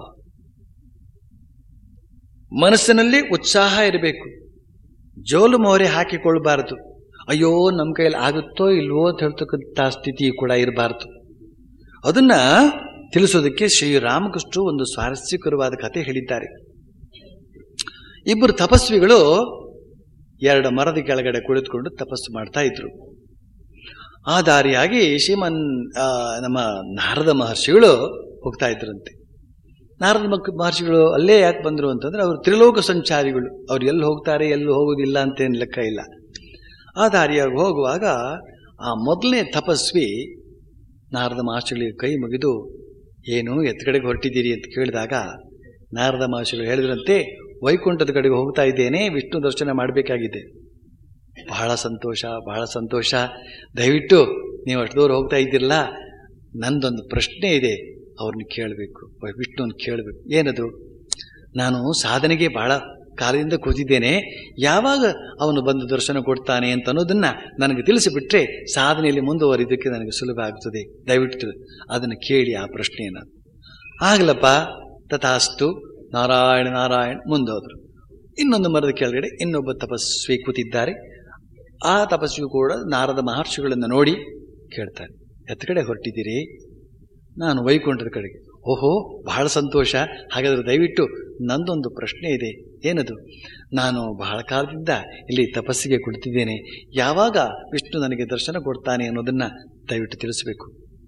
ಮನಸ್ಸಿನಲ್ಲಿ ಉತ್ಸಾಹ ಇರಬೇಕು ಜೋಲು ಮೋರೆ ಹಾಕಿಕೊಳ್ಬಾರದು ಅಯ್ಯೋ ನಮ್ಮ ಕೈಯಲ್ಲಿ ಆಗುತ್ತೋ ಇಲ್ವೋ ಅಂತ ಹೇಳ್ತಕ್ಕಂಥ ಸ್ಥಿತಿ ಕೂಡ ಇರಬಾರದು ಅದನ್ನ ತಿಳಿಸೋದಕ್ಕೆ ಶ್ರೀರಾಮಕೃಷ್ಣರು ಒಂದು ಸ್ವಾರಸ್ಯಕರವಾದ ಕಥೆ ಹೇಳಿದ್ದಾರೆ ಇಬ್ಬರು ತಪಸ್ವಿಗಳು ಎರಡು ಮರದ ಕೆಳಗಡೆ ಕುಳಿತುಕೊಂಡು ತಪಸ್ಸು ಮಾಡ್ತಾ ಇದ್ರು ಆ ದಾರಿಯಾಗಿ ಶ್ರೀಮನ್ ಆ, ನಮ್ಮ ನಾರದ ಮಹರ್ಷಿಗಳು ಹೋಗ್ತಾ ಇದ್ರಂತೆ ನಾರದ ಮಕ್ ಮಹರ್ಷಿಗಳು ಅಲ್ಲೇ ಯಾಕೆ ಬಂದರು ಅಂತಂದ್ರೆ ಅವರು ತ್ರಿಲೋಕ ಸಂಚಾರಿಗಳು ಅವ್ರು ಎಲ್ಲಿ ಹೋಗ್ತಾರೆ ಎಲ್ಲಿ ಹೋಗೋದಿಲ್ಲ ಅಂತೇನು ಲೆಕ್ಕ ಇಲ್ಲ ಆ ದಾರಿಯಾಗಿ ಹೋಗುವಾಗ ಆ ಮೊದಲನೇ ತಪಸ್ವಿ ನಾರದ ಮಹರ್ಷಿಗಳಿಗೆ ಕೈ ಮುಗಿದು ಏನು ಎತ್ತಕಡೆಗೆ ಹೊರಟಿದ್ದೀರಿ ಅಂತ ಕೇಳಿದಾಗ ನಾರದ ಮಹರ್ಷಿಗಳು ಹೇಳಿದ್ರಂತೆ ವೈಕುಂಠದ ಕಡೆಗೆ ಹೋಗ್ತಾ ಇದ್ದೇನೆ ವಿಷ್ಣು ದರ್ಶನ ಮಾಡಬೇಕಾಗಿದೆ ಬಹಳ ಸಂತೋಷ ಬಹಳ ಸಂತೋಷ ದಯವಿಟ್ಟು ನೀವು ಅಷ್ಟು ದೂರ ಹೋಗ್ತಾ ಇದ್ದೀರಲ್ಲ ನಂದೊಂದು ಪ್ರಶ್ನೆ ಇದೆ ಅವ್ರನ್ನ ಕೇಳಬೇಕು ವಿಷ್ಣುವನ್ನ ಕೇಳಬೇಕು ಏನದು ನಾನು ಸಾಧನೆಗೆ ಬಹಳ ಕಾಲದಿಂದ ಕೂತಿದ್ದೇನೆ ಯಾವಾಗ ಅವನು ಬಂದು ದರ್ಶನ ಕೊಡ್ತಾನೆ ಅಂತ ಅನ್ನೋದನ್ನ ನನಗೆ ತಿಳಿಸಿಬಿಟ್ರೆ ಸಾಧನೆಯಲ್ಲಿ ಮುಂದುವರಿದಕ್ಕೆ ನನಗೆ ಸುಲಭ ಆಗ್ತದೆ ದಯವಿಟ್ಟು ಅದನ್ನು ಕೇಳಿ ಆ ಪ್ರಶ್ನೆಯನ್ನು ಆಗಲಪ್ಪ ತಥಾಸ್ತು ನಾರಾಯಣ ನಾರಾಯಣ ಮುಂದೋದ್ರು ಇನ್ನೊಂದು ಮರದ ಕೆಳಗಡೆ ಇನ್ನೊಬ್ಬ ತಪಸ್ವಿ ಕೂತಿದ್ದಾರೆ ಆ ತಪಸ್ವಿ ಕೂಡ ನಾರದ ಮಹರ್ಷಿಗಳನ್ನು ನೋಡಿ ಕೇಳ್ತಾರೆ ಎತ್ತ ಕಡೆ ಹೊರಟಿದ್ದೀರಿ ನಾನು ವೈಕುಂಠದ ಕಡೆಗೆ ಓಹೋ ಬಹಳ ಸಂತೋಷ ಹಾಗಾದ್ರೆ ದಯವಿಟ್ಟು ನಂದೊಂದು ಪ್ರಶ್ನೆ ಇದೆ ಏನದು ನಾನು ಬಹಳ ಕಾಲದಿಂದ ಇಲ್ಲಿ ತಪಸ್ಸಿಗೆ ಕುಳಿತಿದ್ದೇನೆ ಯಾವಾಗ ವಿಷ್ಣು ನನಗೆ ದರ್ಶನ ಕೊಡ್ತಾನೆ ಅನ್ನೋದನ್ನ ದಯವಿಟ್ಟು ತಿಳಿಸಬೇಕು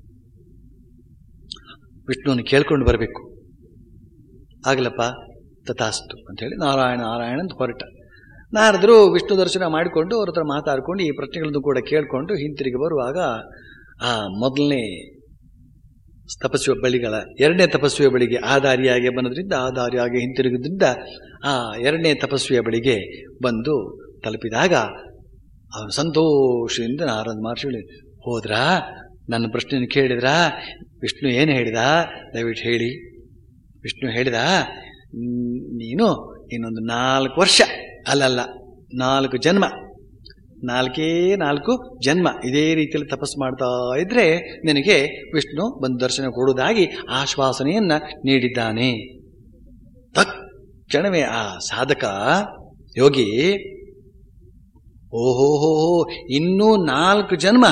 ವಿಷ್ಣುವನ್ನು ಕೇಳ್ಕೊಂಡು ಬರಬೇಕು ಆಗಲಪ್ಪ ತಥಾಸ್ತು ಅಂತ ಹೇಳಿ ನಾರಾಯಣ ನಾರಾಯಣ ಅಂತ ಹೊರಟ ನಾರದರು ವಿಷ್ಣು ದರ್ಶನ ಮಾಡಿಕೊಂಡು ಅವ್ರ ಹತ್ರ ಮಾತಾಡ್ಕೊಂಡು ಈ ಪ್ರಶ್ನೆಗಳನ್ನು ಕೂಡ ಕೇಳಿಕೊಂಡು ಹಿಂತಿರುಗಿ ಬರುವಾಗ ಆ ಮೊದಲನೇ ತಪಸ್ವಿಯ ಬಳಿಗಳ ಎರಡನೇ ತಪಸ್ವಿಯ ಬಳಿಗೆ ಆ ದಾರಿಯಾಗಿ ಬಂದ್ರಿಂದ ಆ ದಾರಿಯಾಗಿ ಹಿಂತಿರುಗಿದ್ರಿಂದ ಆ ಎರಡನೇ ತಪಸ್ವಿಯ ಬಳಿಗೆ ಬಂದು ತಲುಪಿದಾಗ ಅವನು ಸಂತೋಷದಿಂದ ನಾರದ ಮಹರ್ಷಿಗಳು ಹೋದ್ರಾ ನನ್ನ ಪ್ರಶ್ನೆಯನ್ನು ಕೇಳಿದ್ರಾ ವಿಷ್ಣು ಏನು ಹೇಳಿದ ದಯವಿಟ್ಟು ಹೇಳಿ ವಿಷ್ಣು ಹೇಳಿದ "ನ್- ನೀನು ಇನ್ನೊಂದು ನಾಲ್ಕು ವರ್ಷ ಅಲ್ಲಲ್ಲ ನಾಲ್ಕು ಜನ್ಮ ನಾಲ್ಕೇ ನಾಲ್ಕು ಜನ್ಮ ಇದೇ ರೀತಿಯಲ್ಲಿ ತಪಸ್ಸು ಮಾಡ್ತಾ ಇದ್ರೆ ನಿನಗೆ ವಿಷ್ಣು ಬಂದು ದರ್ಶನ ಕೊಡುವುದಾಗಿ ಆಶ್ವಾಸನೆಯನ್ನ ನೀಡಿದ್ದಾನೆ ತಕ್ಷಣವೇ ಆ ಸಾಧಕ ಯೋಗಿ ಓಹೋಹೋ ಇನ್ನೂ ನಾಲ್ಕು ಜನ್ಮ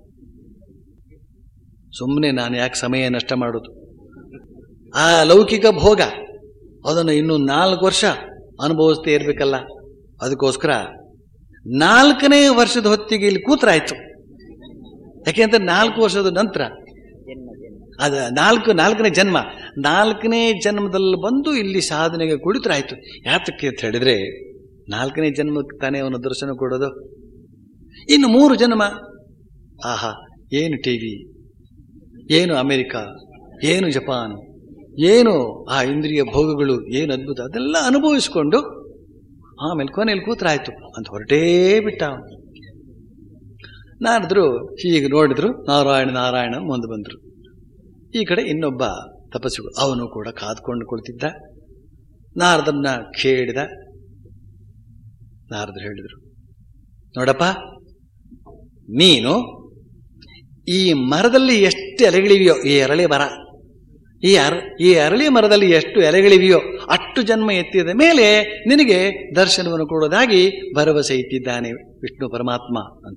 ಸುಮ್ಮನೆ ನಾನು ಯಾಕೆ ಸಮಯ ನಷ್ಟ ಮಾಡೋದು ಆ ಲೌಕಿಕ ಭೋಗ ಅದನ್ನು ಇನ್ನು ನಾಲ್ಕು ವರ್ಷ ಅನುಭವಿಸ್ತೇ ಇರಬೇಕಲ್ಲ ಅದಕ್ಕೋಸ್ಕರ ನಾಲ್ಕನೇ ವರ್ಷದ ಹೊತ್ತಿಗೆ ಇಲ್ಲಿ ಕೂತ್ರಾಯ್ತು ಯಾಕೆಂದ್ರೆ ನಾಲ್ಕು ವರ್ಷದ ನಂತರ ಅದ ನಾಲ್ಕು ನಾಲ್ಕನೇ ಜನ್ಮ ನಾಲ್ಕನೇ ಜನ್ಮದಲ್ಲಿ ಬಂದು ಇಲ್ಲಿ ಸಾಧನೆಗೆ ಕುಳಿತರಾಯ್ತು ಯಾತಕ್ಕೆ ಅಂತ ಹೇಳಿದ್ರೆ ನಾಲ್ಕನೇ ಜನ್ಮಕ್ಕೆ ತಾನೇ ಅವನ ದರ್ಶನ ಕೊಡೋದು ಇನ್ನು ಮೂರು ಜನ್ಮ ಆಹಾ ಏನು ಟಿವಿ ಏನು ಅಮೆರಿಕ ಏನು ಜಪಾನ್ ಏನು ಆ ಇಂದ್ರಿಯ ಭೋಗಗಳು ಏನು ಅದ್ಭುತ ಅದೆಲ್ಲ ಅನುಭವಿಸಿಕೊಂಡು ಆಮೇಲೆ ಕೊನೆಯಲ್ಲಿ ಕೂತ್ರಾಯ್ತು ಅಂತ ಹೊರಟೇ ಬಿಟ್ಟ ಅವನು ನಾರದ್ರು ಹೀಗೆ ನೋಡಿದ್ರು ನಾರಾಯಣ ನಾರಾಯಣ ಮುಂದೆ ಬಂದರು ಈ ಕಡೆ ಇನ್ನೊಬ್ಬ ತಪಸ್ಸು ಅವನು ಕೂಡ ಕಾದ್ಕೊಂಡು ಕುಳಿತಿದ್ದ ನಾರದನ್ನ ಕೇಳಿದ ನಾರದ್ರು ಹೇಳಿದ್ರು ನೋಡಪ್ಪ ನೀನು ಈ ಮರದಲ್ಲಿ ಎಷ್ಟು ಎಲೆಗಳಿವೆಯೋ ಈ ಅರಳಿ ಮರ ಈ ಅರ ಈ ಅರಳಿ ಮರದಲ್ಲಿ ಎಷ್ಟು ಎಲೆಗಳಿವೆಯೋ ಅಷ್ಟು ಜನ್ಮ ಎತ್ತಿದ ಮೇಲೆ ನಿನಗೆ ದರ್ಶನವನ್ನು ಕೊಡೋದಾಗಿ ಭರವಸೆ ಇಟ್ಟಿದ್ದಾನೆ ವಿಷ್ಣು ಪರಮಾತ್ಮ ಅಂತ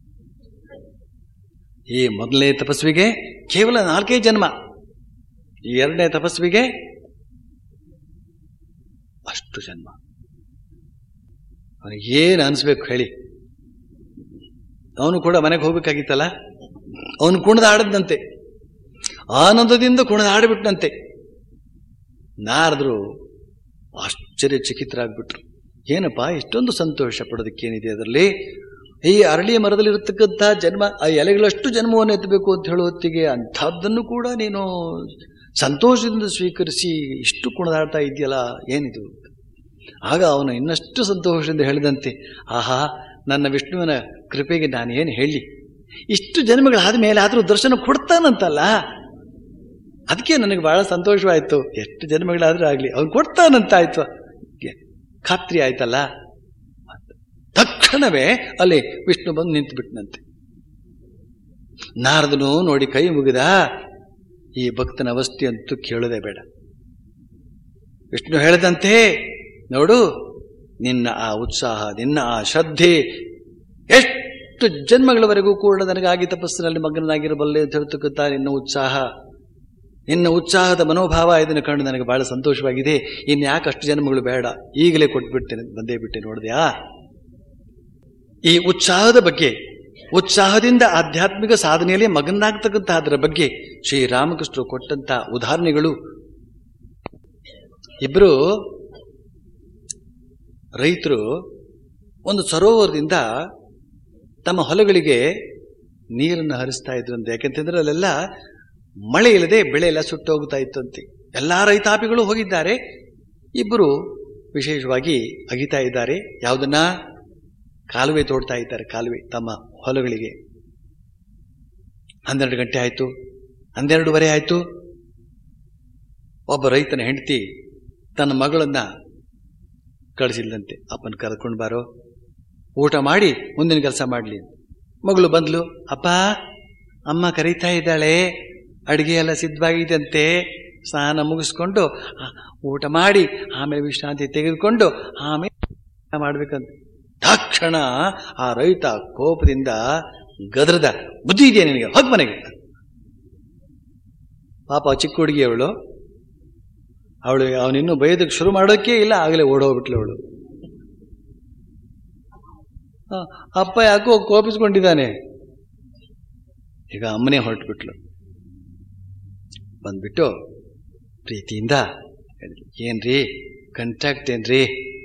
ಈ ಮೊದಲನೇ ತಪಸ್ವಿಗೆ ಕೇವಲ ನಾಲ್ಕೇ ಜನ್ಮ ಈ ಎರಡನೇ ತಪಸ್ವಿಗೆ ಅಷ್ಟು ಜನ್ಮ ಅವನಿಗೆ ಏನು ಅನಿಸ್ಬೇಕು ಹೇಳಿ ಅವನು ಕೂಡ ಮನೆಗೆ ಹೋಗ್ಬೇಕಾಗಿತ್ತಲ್ಲ ಅವನು ಕುಣಿದಾಡದಂತೆ ಆನಂದದಿಂದ ಕುಣಿದಾಡಿಬಿಟ್ಟಂತೆ ನಾರದ್ರು ಆಶ್ಚರ್ಯಚಕಿತರಾಗ್ಬಿಟ್ರು ಏನಪ್ಪ ಇಷ್ಟೊಂದು ಸಂತೋಷ ಪಡೋದಕ್ಕೇನಿದೆ ಅದರಲ್ಲಿ ಈ ಅರಳಿ ಮರದಲ್ಲಿರತಕ್ಕಂಥ ಜನ್ಮ ಆ ಎಲೆಗಳಷ್ಟು ಜನ್ಮವನ್ನು ಎತ್ತಬೇಕು ಅಂತ ಹೇಳೋ ಹೊತ್ತಿಗೆ ಅಂಥದ್ದನ್ನು ಕೂಡ ನೀನು ಸಂತೋಷದಿಂದ ಸ್ವೀಕರಿಸಿ ಇಷ್ಟು ಕುಣಿದಾಡ್ತಾ ಇದೆಯಲ್ಲ ಏನಿದು ಆಗ ಅವನು ಇನ್ನಷ್ಟು ಸಂತೋಷದಿಂದ ಹೇಳಿದಂತೆ ಆಹಾ ನನ್ನ ವಿಷ್ಣುವಿನ ಕೃಪೆಗೆ ನಾನು ಏನು ಹೇಳಿ ಇಷ್ಟು ಜನ್ಮಗಳಾದ ಮೇಲೆ ಆದರೂ ದರ್ಶನ ಕೊಡ್ತಾನಂತಲ್ಲ ಅದಕ್ಕೆ ನನಗೆ ಬಹಳ ಸಂತೋಷವಾಯಿತು ಎಷ್ಟು ಜನ್ಮಗಳಾದ್ರೂ ಆಗಲಿ ಅವ್ನು ಕೊಡ್ತಾನಂತಾಯ್ತು ಖಾತ್ರಿ ಆಯ್ತಲ್ಲ ತಕ್ಷಣವೇ ಅಲ್ಲಿ ವಿಷ್ಣು ಬಂದು ನಿಂತು ಬಿಟ್ಟನಂತೆ ನಾರದನು ನೋಡಿ ಕೈ ಮುಗಿದ ಈ ಭಕ್ತನ ಅವಸ್ಥೆ ಅಂತೂ ಕೇಳೋದೇ ಬೇಡ ವಿಷ್ಣು ಹೇಳಿದಂತೆ ನೋಡು ನಿನ್ನ ಆ ಉತ್ಸಾಹ ನಿನ್ನ ಆ ಶ್ರದ್ಧೆ ಎಷ್ಟು ಜನ್ಮಗಳವರೆಗೂ ಕೂಡ ನನಗಾಗಿ ತಪಸ್ಸಿನಲ್ಲಿ ಮಗ್ನನಾಗಿರಬಲ್ಲೆ ಅಂತ ಹೇಳ್ತಕ್ಕಂಥ ನಿನ್ನ ಉತ್ಸಾಹ ನಿನ್ನ ಉತ್ಸಾಹದ ಮನೋಭಾವ ಇದನ್ನು ಕಂಡು ನನಗೆ ಬಹಳ ಸಂತೋಷವಾಗಿದೆ ಇನ್ನು ಯಾಕೆ ಅಷ್ಟು ಜನ್ಮಗಳು ಬೇಡ ಈಗಲೇ ಕೊಟ್ಬಿಡ್ತೇನೆ ಬಂದೇ ಬಿಟ್ಟೆ ನೋಡಿದ್ಯಾ ಈ ಉತ್ಸಾಹದ ಬಗ್ಗೆ ಉತ್ಸಾಹದಿಂದ ಆಧ್ಯಾತ್ಮಿಕ ಸಾಧನೆಯಲ್ಲಿ ಮಗನಾಗ್ತಕ್ಕಂತಹದರ ಬಗ್ಗೆ ಶ್ರೀರಾಮಕೃಷ್ಣರು ಕೊಟ್ಟಂತ ಉದಾಹರಣೆಗಳು ಇಬ್ಬರು ರೈತರು ಒಂದು ಸರೋವರದಿಂದ ತಮ್ಮ ಹೊಲಗಳಿಗೆ ನೀರನ್ನು ಹರಿಸ್ತಾ ಇದ್ರಂತೆ ಯಾಕೆಂತಂದ್ರೆ ಅಲ್ಲೆಲ್ಲ ಮಳೆ ಇಲ್ಲದೆ ಬೆಳೆ ಎಲ್ಲ ಸುಟ್ಟು ಹೋಗ್ತಾ ಇತ್ತಂತೆ ಎಲ್ಲಾ ರೈತಾಪಿಗಳು ಹೋಗಿದ್ದಾರೆ ಇಬ್ಬರು ವಿಶೇಷವಾಗಿ ಅಗಿತಾ ಇದ್ದಾರೆ ಯಾವುದನ್ನ ಕಾಲುವೆ ತೋಡ್ತಾ ಇದ್ದಾರೆ ಕಾಲುವೆ ತಮ್ಮ ಹೊಲಗಳಿಗೆ ಹನ್ನೆರಡು ಗಂಟೆ ಆಯ್ತು ಹನ್ನೆರಡುವರೆ ಆಯ್ತು ಒಬ್ಬ ರೈತನ ಹೆಂಡತಿ ತನ್ನ ಮಗಳನ್ನ ಕಳಿಸಿಲ್ಲಂತೆ ಅಪ್ಪನ ಕರ್ಕೊಂಡು ಬಾರೋ ಊಟ ಮಾಡಿ ಮುಂದಿನ ಕೆಲಸ ಮಾಡಲಿ ಮಗಳು ಬಂದ್ಲು ಅಪ್ಪ ಅಮ್ಮ ಕರೀತಾ ಇದ್ದಾಳೆ ಅಡಿಗೆ ಎಲ್ಲ ಸಿದ್ಧವಾಗಿದಂತೆ ಸ್ನಾನ ಮುಗಿಸ್ಕೊಂಡು ಆ, ಊಟ ಮಾಡಿ ಆಮೇಲೆ ವಿಶ್ರಾಂತಿ ತೆಗೆದುಕೊಂಡು ಆಮೇಲೆ ಮಾಡ್ಬೇಕಂತ ತಕ್ಷಣ ಆ ರೈತ ಕೋಪದಿಂದ ಗದರದ ಬುದ್ಧಿ ಇದೆಯಾ ನಿನಗೆ ಹೋಗ್ ಮನೆಗೆ ಪಾಪ ಚಿಕ್ಕ ಹುಡುಗಿ ಅವಳು ಅವಳು ಅವನಿನ್ನೂ ಬೈದಕ್ಕೆ ಶುರು ಮಾಡೋಕ್ಕೆ ಇಲ್ಲ ಆಗಲೇ ಓಡೋಗ್ಬಿಟ್ಲು ಅವಳು ಆ, ಅಪ್ಪ ಯಾಕೋ ಕೋಪಿಸ್ಕೊಂಡಿದ್ದಾನೆ ಈಗ ಅಮ್ಮನೇ ಹೊರಟ್ಬಿಟ್ಲು ಬಂದ್ಬಿಟ್ಟು ಪ್ರೀತಿಯಿಂದ ಹೇಳಿದ್ಲು, ಏನ್ರಿ ಕಂಟ್ರಾಕ್ಟ್ ಏನ್ರಿ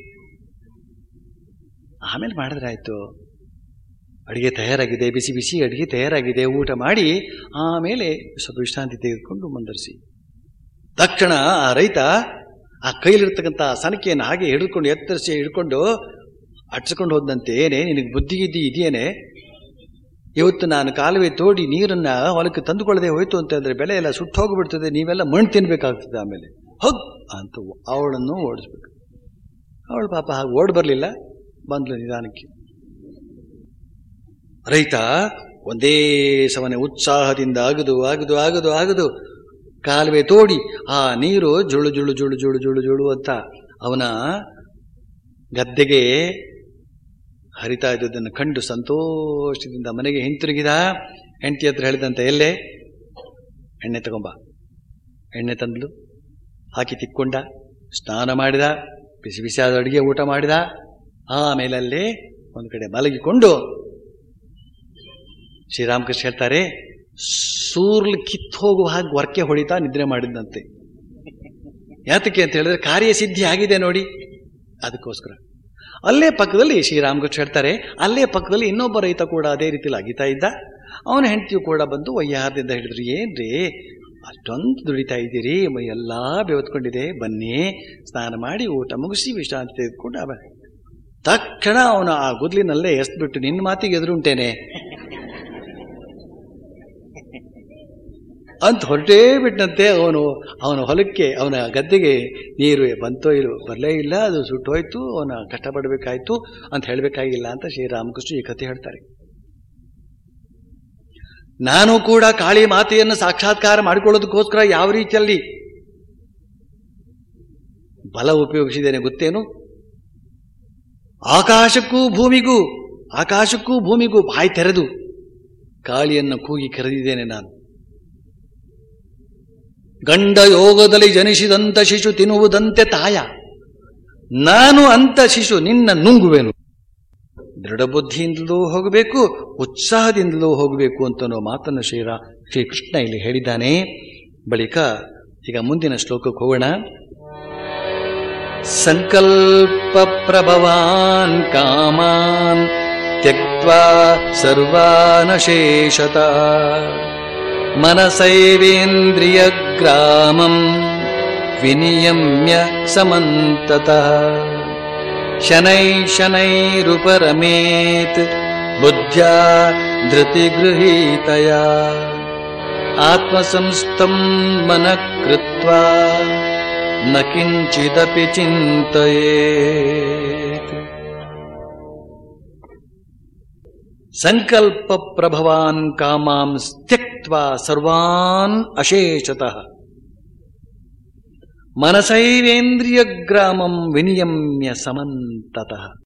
ಆಮೇಲೆ ಮಾಡಿದ್ರೆ ಆಯ್ತು ಅಡಿಗೆ ತಯಾರಾಗಿದೆ ಬಿಸಿ ಬಿಸಿ ಅಡಿಗೆ ತಯಾರಾಗಿದೆ ಊಟ ಮಾಡಿ ಆಮೇಲೆ ಸ್ವಲ್ಪ ವಿಶ್ರಾಂತಿ ತೆಗೆದುಕೊಂಡು ಮುಂದರಿಸಿ ತಕ್ಷಣ ಆ ರೈತ ಆ ಕೈಲಿರ್ತಕ್ಕಂಥ ಸನಕೆಯನ್ನು ಹಾಗೆ ಹಿಡ್ಕೊಂಡು ಎತ್ತರಿಸಿ ಹಿಡ್ಕೊಂಡು ಅಟ್ಸ್ಕೊಂಡು ಹೋದಂತೆ ಏನೇ ನಿನಗೆ ಬುದ್ಧಿ ಗಿದ್ದಿ ಇದೆಯೇನೆ ಇವತ್ತು ನಾನು ಕಾಲುವೆ ತೋಡಿ ನೀರನ್ನ ಹೊಲಕ್ಕೆ ತಂದುಕೊಳ್ಳದೆ ಹೋಯ್ತು ಅಂತಂದ್ರೆ ಬೆಳೆ ಎಲ್ಲ ಸುಟ್ಟು ಹೋಗ್ಬಿಡ್ತದೆ ನೀವೆಲ್ಲ ಮಣ್ಣು ತಿನ್ಬೇಕಾಗ್ತದೆ ಆಮೇಲೆ ಹೋಗ್ ಅಂತ ಅವಳನ್ನು ಓಡಿಸ್ಬೇಕು ಅವಳು ಪಾಪ ಹಾಗೆ ಓಡ್ ಬರಲಿಲ್ಲ ಬಂದ್ಲು ನಿಧಾನಕ್ಕೆ ರೈತ ಒಂದೇ ಸಮನೆ ಉತ್ಸಾಹದಿಂದ ಆಗದು ಆಗದು ಆಗದು ಆಗದು ಕಾಲುವೆ ತೋಡಿ ಆ ನೀರು ಜುಳು ಜುಳು ಜುಳು ಜುಳು ಜುಳು ಜುಳು ಅಂತ ಅವನ ಗದ್ದೆಗೆ ಹರಿತಾ ಇದ್ದುದನ್ನು ಕಂಡು ಸಂತೋಷದಿಂದ ಮನೆಗೆ ಹಿಂತಿರುಗಿದ ಹೆಂಡತಿ ಹತ್ರ ಹೇಳಿದಂತೆ ಎಲ್ಲೇ ಎಣ್ಣೆ ತಗೊಂಬ ಎಣ್ಣೆ ತಂದ್ಲು ಹಾಕಿ ತಿಕ್ಕೊಂಡ ಸ್ನಾನ ಮಾಡಿದ ಬಿಸಿ ಬಿಸಿಯಾದ ಅಡುಗೆ ಊಟ ಮಾಡಿದ ಆಮೇಲೆ ಅಲ್ಲೇ ಒಂದು ಕಡೆ ಮಲಗಿಕೊಂಡು ಶ್ರೀರಾಮಕೃಷ್ಣ ಹೇಳ್ತಾರೆ ಸೂರ್ಲು ಕಿತ್ತು ಹೋಗುವ ಹಾಗೆ ವರ್ಕೆ ಹೊಡಿತಾ ನಿದ್ರೆ ಮಾಡಿದಂತೆ ಯಾತಕ್ಕೆ ಅಂತ ಹೇಳಿದ್ರೆ ಕಾರ್ಯಸಿದ್ಧಿ ಆಗಿದೆ ನೋಡಿ ಅದಕ್ಕೋಸ್ಕರ ಅಲ್ಲೇ ಪಕ್ಕದಲ್ಲಿ ಶ್ರೀರಾಮಕೃಷ್ಣ ಹೇಳ್ತಾರೆ ಅಲ್ಲೇ ಪಕ್ಕದಲ್ಲಿ ಇನ್ನೊಬ್ಬ ರೈತ ಕೂಡ ಅದೇ ರೀತಿಯಲ್ಲಿ ಅಗಿತಾ ಇದ್ದ ಅವನ ಹೆಂಡತಿಯು ಕೂಡ ಬಂದು ವಯ್ಯಾರದಿಂದ ಹಿಡಿದ್ರು ಏನ್ರಿ ಅಷ್ಟೊಂದು ದುಡಿತಾ ಇದ್ದೀರಿ ಮೈ ಎಲ್ಲಾ ಬೆವತ್ಕೊಂಡಿದೆ ಬನ್ನಿ ಸ್ನಾನ ಮಾಡಿ ಊಟ ಮುಗಿಸಿ ವಿಶ್ರಾಂತಿ ತೆಗೆದುಕೊಂಡು ಆಮೇಲೆ ತಕ್ಷಣ ಅವನು ಆ ಗುದ್ಲಿನಲ್ಲೇ ಎಸ್ಬಿಟ್ಟು ನಿನ್ನ ಮಾತಿಗೆ ಎದುರುಂಟೇನೆ ಅಂತ ಹೊರಟೇ ಬಿಟ್ಟಂತೆ ಅವನು ಅವನ ಹೊಲಕ್ಕೆ ಅವನ ಗದ್ದೆಗೆ ನೀರು ಬಂತೋ ಇಲ್ಲೋ ಬರಲೇ ಇಲ್ಲ ಅದು ಸುಟ್ಟೋಯ್ತು ಅವನ ಕಷ್ಟಪಡಬೇಕಾಯ್ತು ಅಂತ ಹೇಳಬೇಕಾಗಿಲ್ಲ ಅಂತ ಶ್ರೀರಾಮಕೃಷ್ಣ ಈ ಕಥೆ ಹೇಳ್ತಾರೆ ನಾನು ಕೂಡ ಕಾಳಿ ಮಾತೆಯನ್ನು ಸಾಕ್ಷಾತ್ಕಾರ ಮಾಡಿಕೊಳ್ಳೋದಕ್ಕೋಸ್ಕರ ಯಾವ ರೀತಿಯಲ್ಲಿ ಬಲ ಉಪಯೋಗಿಸಿದ್ದೇನೆ ಗೊತ್ತೇನು ಆಕಾಶಕ್ಕೂ ಭೂಮಿಗೂ ಆಕಾಶಕ್ಕೂ ಭೂಮಿಗೂ ಬಾಯಿ ತೆರೆದು ಕಾಳಿಯನ್ನು ಕೂಗಿ ಕರೆದಿದ್ದೇನೆ ನಾನು ಗಂಡ ಯೋಗದಲ್ಲಿ ಜನಿಸಿದಂತ ಶಿಶು ತಿನ್ನುವುದಂತೆ ತಾಯ ನಾನು ಅಂತ ಶಿಶು ನಿನ್ನ ನುಂಗುವೆನು ದೃಢಬುದ್ಧಿಯಿಂದಲೂ ಹೋಗಬೇಕು ಉತ್ಸಾಹದಿಂದಲೂ ಹೋಗಬೇಕು ಅಂತನೋ ಮಾತನ್ನು ಶ್ರೀರಾ ಶ್ರೀಕೃಷ್ಣ ಇಲ್ಲಿ ಹೇಳಿದ್ದಾನೆ ಬಳಿಕ ಈಗ ಮುಂದಿನ ಶ್ಲೋಕಕ್ಕೆ ಹೋಗೋಣ ಸಂಕಲ್ಪ ಪ್ರಭವಾನ್ ಕಾಮಾನ್ ತ್ಯಕ್ವಾ ಸರ್ವಾನಶೇಷತ मनसैवेन्द्रियग्रामम् विनियम्य समन्ततः शनैः शनैरुपरमेत् बुद्ध्या धृतिगृहीतया आत्मसंस्थम् मनः कृत्वा न किञ्चिदपि चिन्तयेत् ಸಂಕಲ್ಪ ಪ್ರಭವಾನ್ ಕಾಮಾಂ ತ್ಯಕ್ತ ಸರ್ವಾನ್ ಅಶೇಷತಃ ಮನಸೈವೇಂದ್ರಿಯ ಗ್ರಾಮಂ ವಿನಿಯಮ್ಯ ಸಮಂತತಃ